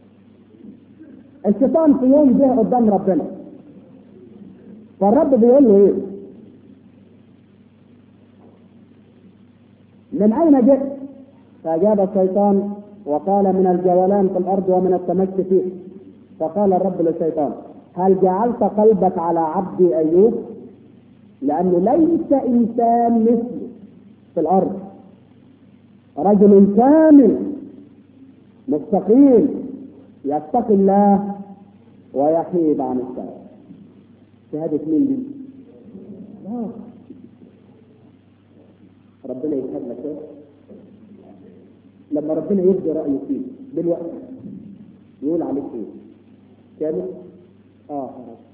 الشيطان في يوم جه قدام ربنا فالرب بيقول له ايه من اين جئت فاجاب الشيطان وقال من الجولان في الارض ومن التمشي فيه فقال الرب للشيطان هل جعلت قلبك على عبدي ايوب لانه ليس انسان مثله في الارض رجل كامل مستقيم يتقي الله ويحيد عن الشر شهادة مين دي؟ لا ربنا يشهد لك ايه؟ لما ربنا يبدي رأيه فيك دلوقتي يقول عليك ايه؟ كامل؟ اه يا رب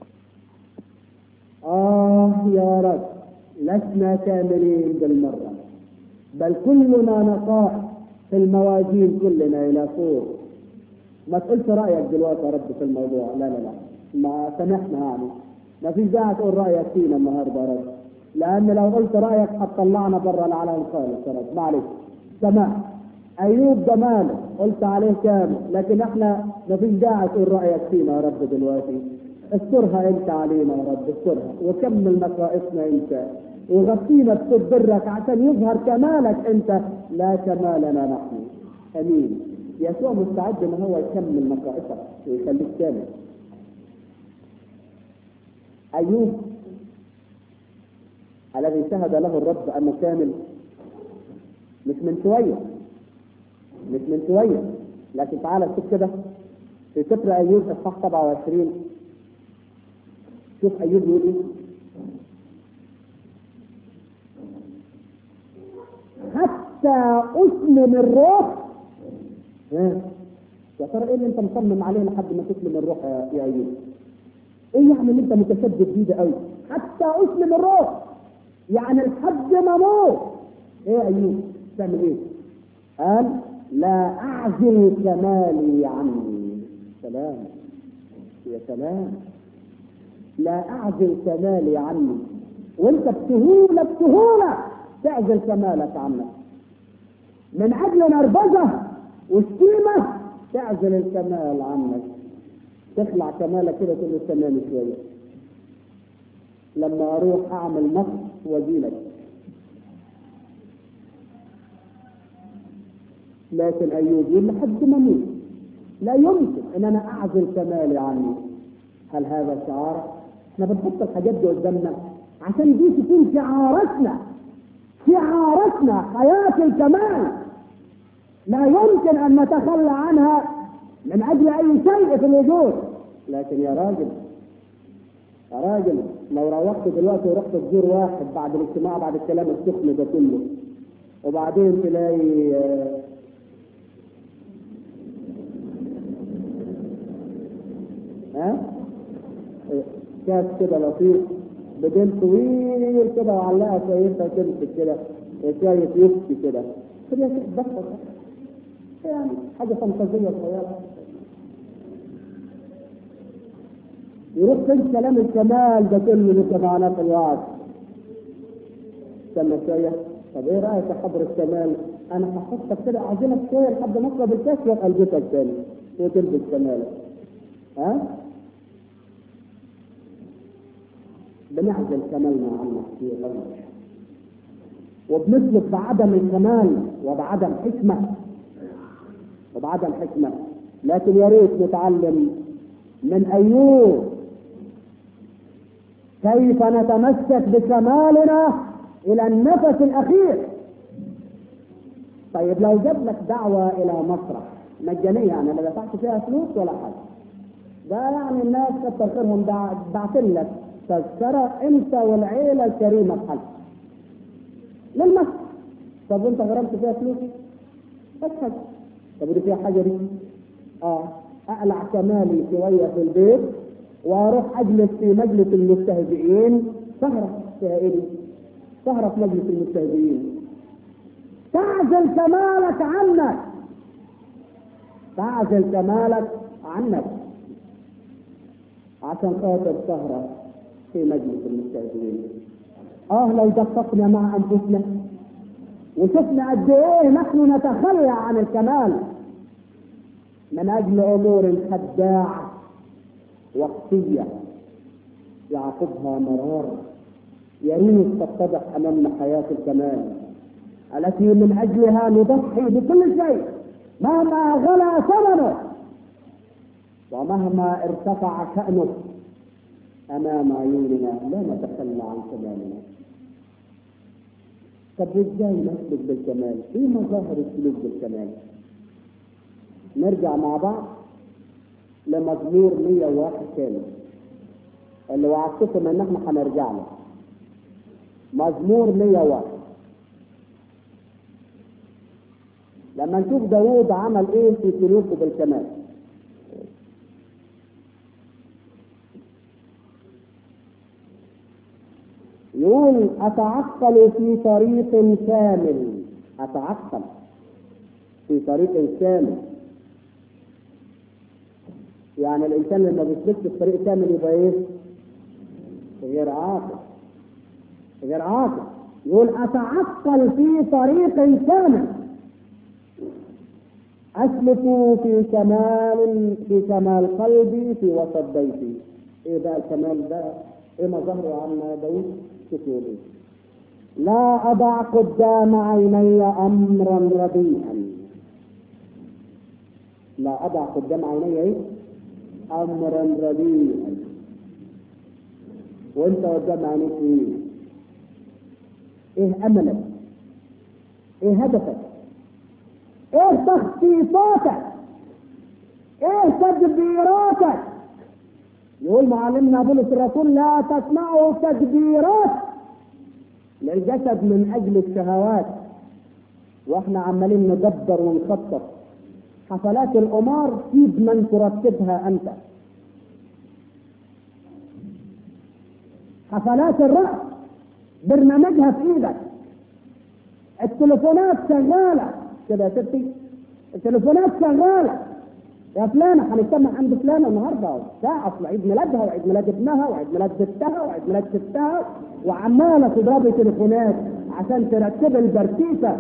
آه يا رب لسنا كاملين بالمرة بل كلنا نقاء في الموازين كلنا إلى فوق ما تقولش رأيك دلوقتي يا رب في الموضوع لا لا لا ما سامحنا يعني ما فيش داعي تقول رأيك فينا النهارده يا رب لأن لو قلت رأيك هتطلعنا بره العالم خالص يا رب معلش سماح أيوب ده ماله قلت عليه كامل لكن احنا ما فيش داعي تقول رأيك فينا يا رب دلوقتي استرها انت علينا يا رب استرها وكمل نقائصنا انت وغطينا بصوت برك عشان يظهر كمالك انت لا كمالنا نحن امين يسوع مستعد ان هو يكمل نقائصك ويخليك كامل ايوب الذي شهد له الرب انه كامل مش من شويه مش من شويه لكن تعالى شوف كده في سفر ايوب اصحاح 27 شوف ايوب يقول ايه حتى اسلم الروح ها يا ترى ايه اللي انت مصمم عليه لحد ما تسلم الروح يا, يا ايوب ايه يعني اللي انت متشدد بيه ده قوي حتى اسلم الروح يعني لحد ما اموت ايه يا ايوب تعمل ايه قال لا اعزل كمالي عني سلام يا سلام لا اعزل كمالي عني وانت بسهوله بسهوله تعزل كمالك عنك من اجل نربزه والشيمه تعزل الكمال عنك تخلع كمالك كده تقول له تمام شويه لما اروح اعمل نقص واجيلك لكن ايوب يقول لحد ما اموت لا يمكن ان انا اعزل كمالي عني هل هذا شعار؟ احنا بنحط الحاجات دي قدامنا عشان دي تكون شعارتنا شعارتنا حياة الكمال لا يمكن ان نتخلى عنها من اجل اي شيء في الوجود لكن يا راجل يا راجل لو روحت دلوقتي ورحت تزور واحد بعد الاجتماع بعد الكلام السخن ده كله وبعدين تلاقي آه، ها إيه، كاس كده لطيف بدين طويل كده وعلقها شايفها تمسك كده شايف يبكي كده كده يا شيخ بس يعني حاجه فانتازيه صغيره يروح فين كلام الكمال ده كله لسه معنا في الوعد استنى شويه طب ايه رايك يا حضر الكمال انا هحطك كده اعزلك شويه لحد ما اطلب الكاس والبسك تاني وتلبس كمالك ها بنعزل كمالنا عنك في غيرك وبنسلك بعدم الكمال وبعدم حكمه وبعدم حكمه لكن يا ريت نتعلم من أيوب كيف نتمسك بكمالنا إلى النفس الأخير طيب لو جاب لك دعوة إلى مسرح مجانية يعني ما دفعت فيها فلوس ولا حاجة ده يعني الناس كتر خيرهم بعتين لك تذكرة أنت والعيلة الكريمة بحالك للمسرح طب وأنت غرمت فيها فلوس؟ بس حاجة طب ودي فيها حاجة دي؟ اه اقلع كمالي شويه في البيت واروح اجلس في مجلس المستهزئين سهره فيها ايه دي؟ سهره في مجلس المستهزئين تعزل كمالك عنك تعزل كمالك عنك عشان خاطر سهره في مجلس المستهزئين اه لو دققنا مع انفسنا وشفنا قد ايه نحن نتخلى عن الكمال من أجل أمور خداعة وقتية يعقبها مرار يريد تتضح أمامنا حياة الكمال التي من أجلها نضحي بكل شيء مهما غلا ثمنه ومهما ارتفع شأنه أمام عيوننا لا نتخلى عن كمالنا طب ازاي نسلك بالكمال؟ ايه مظاهر السلوك بالكمال؟ نرجع مع بعض لمزمور 101 كامل اللي وعدتكم ان احنا هنرجع له مزمور 101 لما نشوف داوود عمل ايه في سلوكه بالكمال يقول اتعقل في طريق كامل اتعقل في طريق كامل يعني الانسان لما بيسلكش في طريق كامل يبقى ايه؟ غير عاقل غير عاقل يقول اتعقل في طريق كامل اسلك في كمال في كمال قلبي في وسط بيتي ايه بقى الكمال ده؟ ايه مظهره يا عم داوود؟ شوف يقول ايه؟ لا اضع قدام عيني امرا رديئا لا اضع قدام عيني ايه؟ امرا رديئا وانت قدام عينيك ايه؟ ايه املك؟ ايه هدفك؟ ايه تخطيطاتك؟ ايه تدبيراتك؟ يقول معلمنا بولس الرسول لا تصنعوا تدبيرات للجسد من اجل الشهوات واحنا عمالين ندبر ونخطط حفلات القمار سيب من ترتبها انت حفلات الرقص برنامجها في ايدك التليفونات شغاله كده يا ستي التليفونات شغاله يا فلانة هنجتمع عند فلانة النهاردة ده أصل عيد ميلادها وعيد ميلاد ابنها وعيد ميلاد بنتها وعيد ميلاد ستها وعمالة تضربي تليفونات عشان ترتب البرتيسة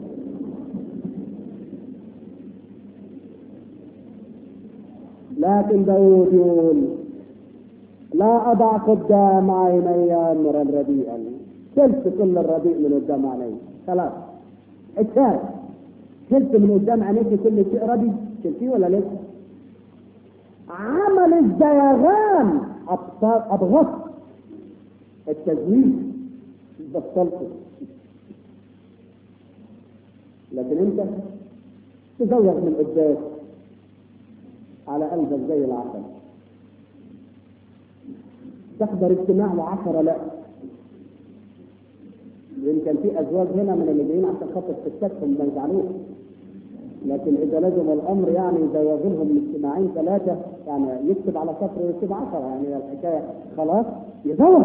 لكن داود يقول لا أضع قدام عيني أمرا رديئا شلت كل الرديء من قدام عيني خلاص اتشال شلت من قدام عينيك كل شيء ردي شلتيه ولا لسه؟ عمل الزيغان أبغض التزويج بطلته لكن انت تزوج من قدام على قلبك زي العسل تحضر اجتماع وعشرة لا يمكن في ازواج هنا من اللي جايين عشان خاطر ستاتهم ما يزعلوش لكن اذا لزم الامر يعني يزوج لهم اجتماعين ثلاثه يعني يكتب على سفر ويكتب عشرة يعني الحكايه خلاص يزوج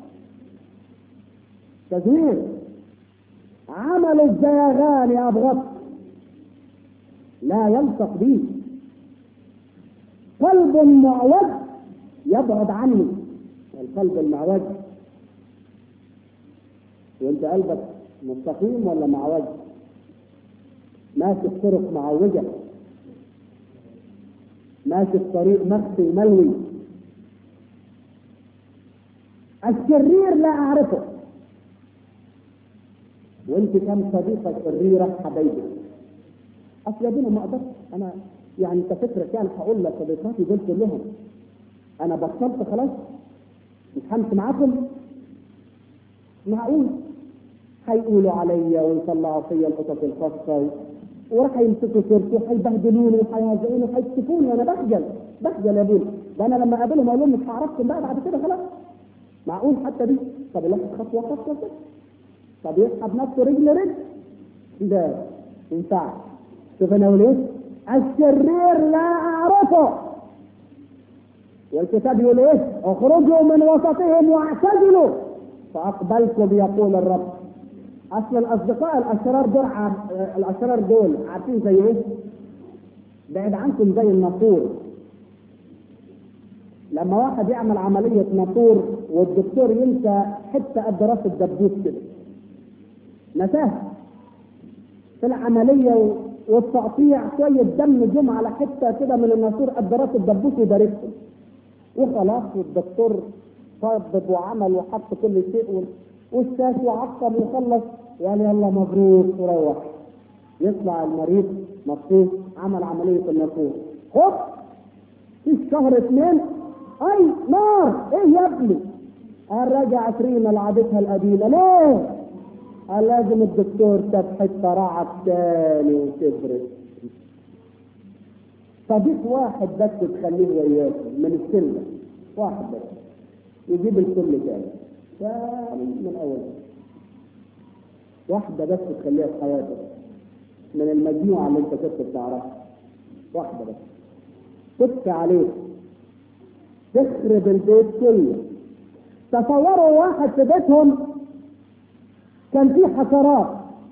تزوير عمل الزيغان يا ابغض لا يلصق بي قلب معوج يبعد عني القلب المعوج وانت قلبك مستقيم ولا معوج ماشي في طرق معوجة ماشي في طريق مخفي ملوي الشرير لا أعرفه وانت كم صديقة شريرة حبيبي أصل يا ما أقدرش أنا يعني كفكرة كان هقول لك صديقاتي دول كلهم انا بطلت خلاص مش همشي معاكم معقول هيقولوا عليا ويطلعوا فيا القطط الخاصه وراح يمسكوا سيرتي وهيبهدلوني وهيهزقوني وهيكتفوني وانا بخجل بخجل يا ابوي ده انا لما اقابلهم اقول لهم مش هعرفكم بقى بعد كده خلاص معقول حتى دي طب الواحد خطوه خطوه كده طب يسحب نفسه رجل رجل ده ينفع شوف انا اقول ايه الشرير لا اعرفه والكتاب يقول ايه اخرجوا من وسطهم واعتزلوا فاقبلكم يقول الرب اصل الاصدقاء الاشرار دول عب... الاشرار دول عارفين زي ايه؟ بعد عنكم زي النافور لما واحد يعمل عملية نافور والدكتور ينسى حتة قد راس الدبوس كده نساها في العملية والتقطيع شوية دم جم على حتة كده من النافور قد راس الدبوس وباركهم وخلاص والدكتور طبب وعمل وحط كل شيء والشاش وعقم وخلص وقال يلا مبروك وروح يطلع المريض مبسوط عمل عملية النافور هوب في شهر اثنين اي نار ايه يا ابني قال رجع ترينا لعادتها القديمة ليه؟ قال لازم الدكتور ساب حتة رعب تاني وكبرت صديق واحد بس تخليه وياكم من السلة واحد بس يجيب الكل تاني تاني من اول واحدة بس تخليها في حياتك من المجموعة اللي انت كنت بتعرفها واحدة بس كنت عليك تخرب البيت كله تصوروا واحد في بيتهم كان فيه حشرات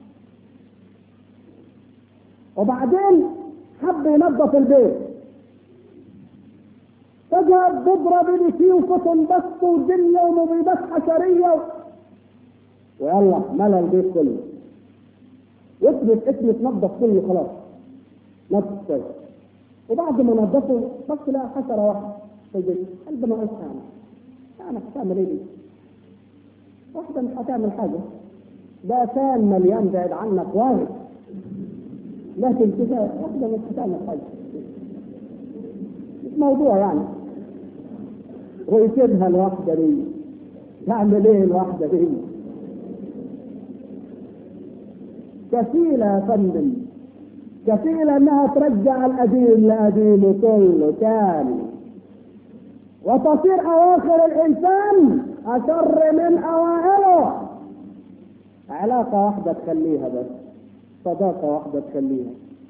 وبعدين حب ينظف البيت فجأة بضرب اللي فيه وفطن بس ودنيا ومبيدات حشرية ويلا ملا البيت كله يثبت اسم تنظف كله خلاص نظف كويس وبعد ما نظفوا بس لقى حشرة واحدة في البيت قلب ما قلت يعني يعني هتعمل ايه دي؟ واحدة مش هتعمل حاجة ده كان مليان بعد عنك واحد لكن كده واحدة مش هتعمل حاجة مش موضوع يعني ويسيبها الواحدة دي تعمل ايه الواحدة دي؟ كفيلة يا فندم كفيلة انها ترجع القديم لقديمه كله تاني وتصير اواخر الانسان اشر من اوائله علاقة واحدة تخليها بس صداقة واحدة تخليها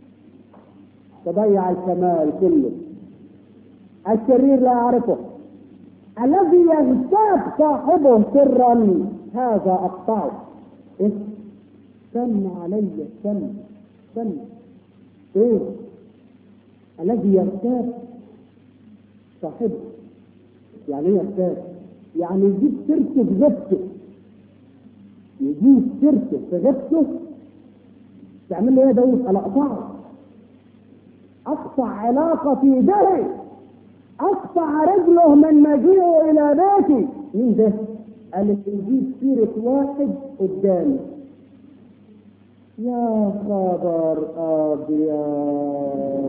تضيع الكمال كله الشرير لا يعرفه الذي يغتاب صاحبه سرا هذا اقطعه إيه؟ سم علي سم سم ايه الذي يغتاب صاحبه يعني ايه يغتاب يعني يجيب سيرته في غيبته يجيب سيرته في غيبته تعمل له ايه داوود انا اقطعه اقطع علاقتي به اقطع رجله من مجيئه الى بيتي مين ده؟ قال يجيب سيرة واحد قدامي يا خبر ابيض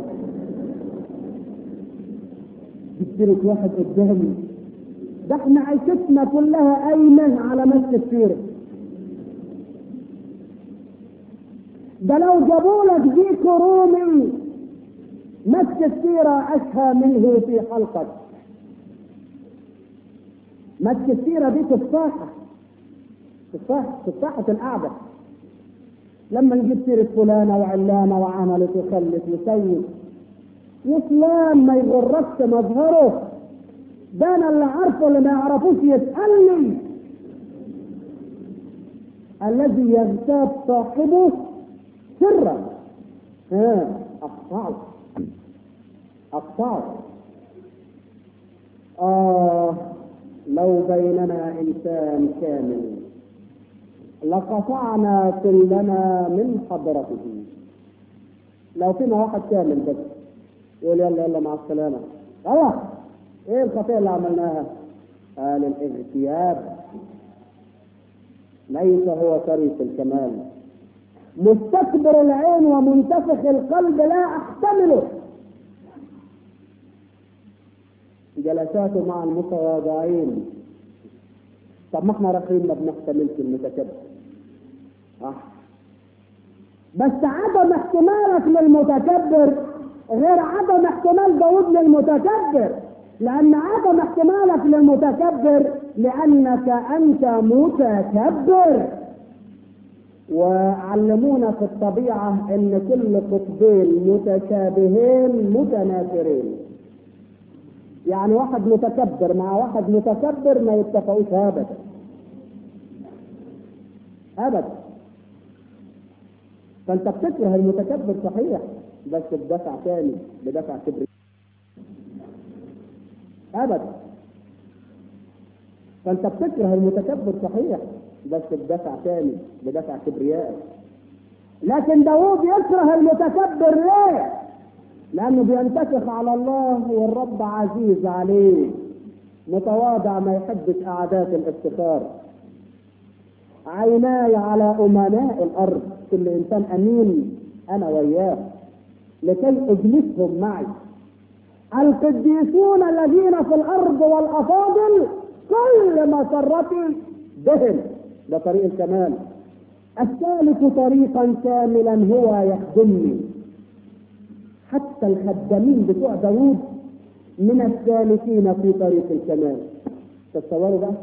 جيب سيرة واحد قدامي ده احنا عيشتنا كلها قايمة على مس السيرة ده لو جابوا لك ديك رومي مس السيرة أشهى منه في حلقك مس السيرة دي تفاحة تفاحة تفاحة القعدة لما نجيب سيرة فلانة وعلانة وعملت وخلت وسوت وفلان ما يغركش مظهره ده انا اللي عارفه اللي ما يعرفوش يسألني الذي يغتاب صاحبه سرا ها اقطعه اقطعه آه لو بيننا إنسان كامل لقطعنا كلنا من حضرته لو فينا واحد كامل بس يقول يلا يلا مع السلامة الله ايه الخطيئة اللي عملناها قال الاغتياب ليس هو طريق الكمال مستكبر العين ومنتفخ القلب لا احتمله جلساته مع المتواضعين طب ما احنا راخرين ما بنحتملش المتكبر اه بس عدم احتمالك للمتكبر غير عدم احتمال داود للمتكبر لأن عدم احتمالك للمتكبر لأنك أنت متكبر وعلمونا في الطبيعة أن كل قطبين متشابهين متنافرين يعني واحد متكبر مع واحد متكبر ما يتفقوش أبدا أبدا فأنت بتكره المتكبر صحيح بس بدفع ثاني بدفع كبرياء ابدا فانت بتكره المتكبر صحيح بس بدفع ثاني بدفع كبرياء لكن داوود يكره المتكبر ليه لانه بينتفخ على الله والرب عزيز عليه متواضع ما يحبش قعدات الافتخار عيناي على امناء الارض كل انسان امين انا وياه لكي اجلسهم معي القديسون الذين في الارض والافاضل كل مسرتي بهم ده طريق الكمال السالك طريقا كاملا هو يخدمني حتى الخدامين بتوع داوود من السالكين في طريق الكمال تتصوروا بقى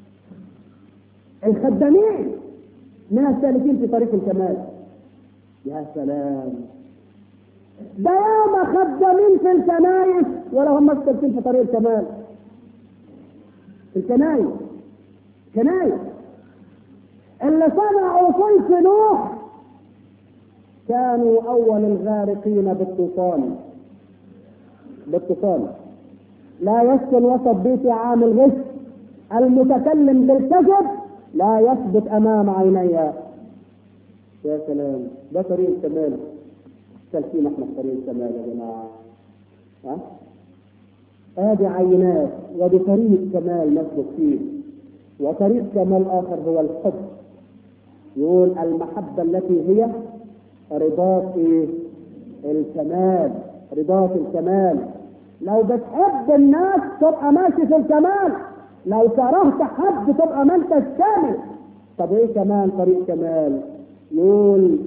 الخدامين من السالكين في طريق الكمال يا سلام ده ياما خدامين في الكنايس ولا هم مستلفين في طريق الكمال في الكنايس كنايس اللي صنعوا فلك نوح كانوا اول الغارقين بالطوفان بالطوفان لا يسكن وسط بيتي عامل غش المتكلم بالكذب لا يثبت امام عيني يا سلام ده طريق الكمال سالكين احنا في طريق الكمال يا جماعه ها ادي عينات ودي طريق كمال نسلك فيه وطريق كمال اخر هو الحب يقول المحبه التي هي رضاء ايه الكمال رضاء الكمال لو بتحب الناس تبقى ماشي في الكمال لو كرهت حد تبقى ما انت كامل طب ايه كمان طريق كمال يقول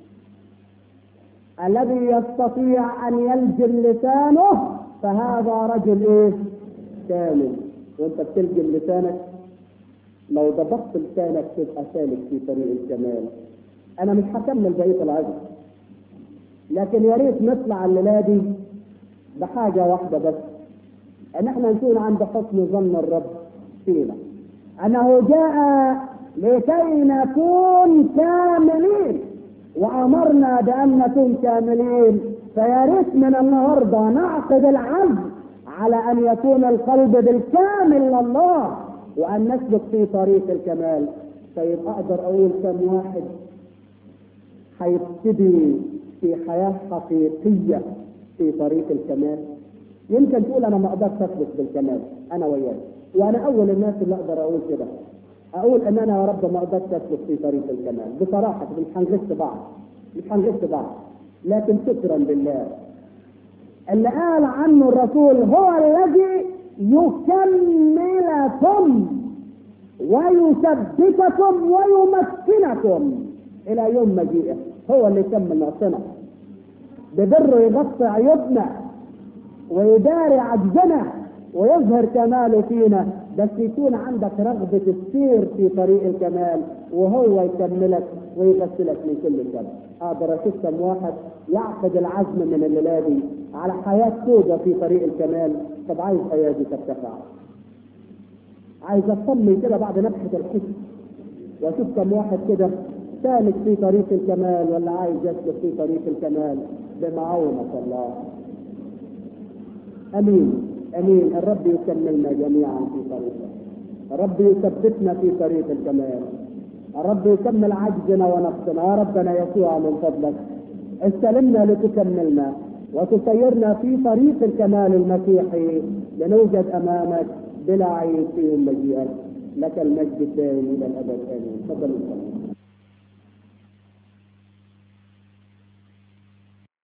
الذي يستطيع ان يلجم لسانه فهذا رجل ايه كامل وانت بتلجم لسانك لو ضبطت لسانك تبقى سالك في طريق الكمال انا مش هكمل بقيه العزم لكن يا ريت نطلع الليله دي بحاجه واحده بس ان احنا نكون عند حسن ظن الرب فينا انه جاء لكي نكون كاملين وامرنا بان نكون كاملين فيا ريت من النهارده نعقد العزم على ان يكون القلب بالكامل لله وان نسلك في طريق الكمال طيب اقدر اقول كم واحد هيبتدي في حياه حقيقيه في طريق الكمال يمكن تقول انا ما اقدرش اثبت بالكمال انا وياك وانا اول الناس اللي اقدر اقول كده اقول ان انا يا رب ما اقدرش اثبت في طريق الكمال بصراحه مش هنغش بعض مش هنغش بعض لكن شكرا لله اللي قال عنه الرسول هو الذي يكملكم ويثبتكم ويمكنكم الى يوم مجيئه هو اللي يكمل نقصنا ببره يغطي عيوبنا ويداري عجزنا ويظهر كماله فينا بس يكون عندك رغبة السير في طريق الكمال وهو يكملك ويغسلك من كل شر اقدر اشوف كم واحد يعقد العزم من الليله دي على حياة سودة في طريق الكمال طب عايز ايادي ترتفع عايز اطمن كده بعد نفحة الحس واشوف كم واحد كده سالك في طريق الكمال ولا عايز يسلك في طريق الكمال بمعونة الله امين امين الرب يكملنا جميعا في طريقه الرب يثبتنا في طريق الكمال الرب يكمل عجزنا ونقصنا يا ربنا يسوع من فضلك استلمنا لتكملنا وتسيرنا في طريق الكمال المسيحي لنوجد امامك بلا عيب في مجيئك لك المجد الدائم الى الابد امين تفضل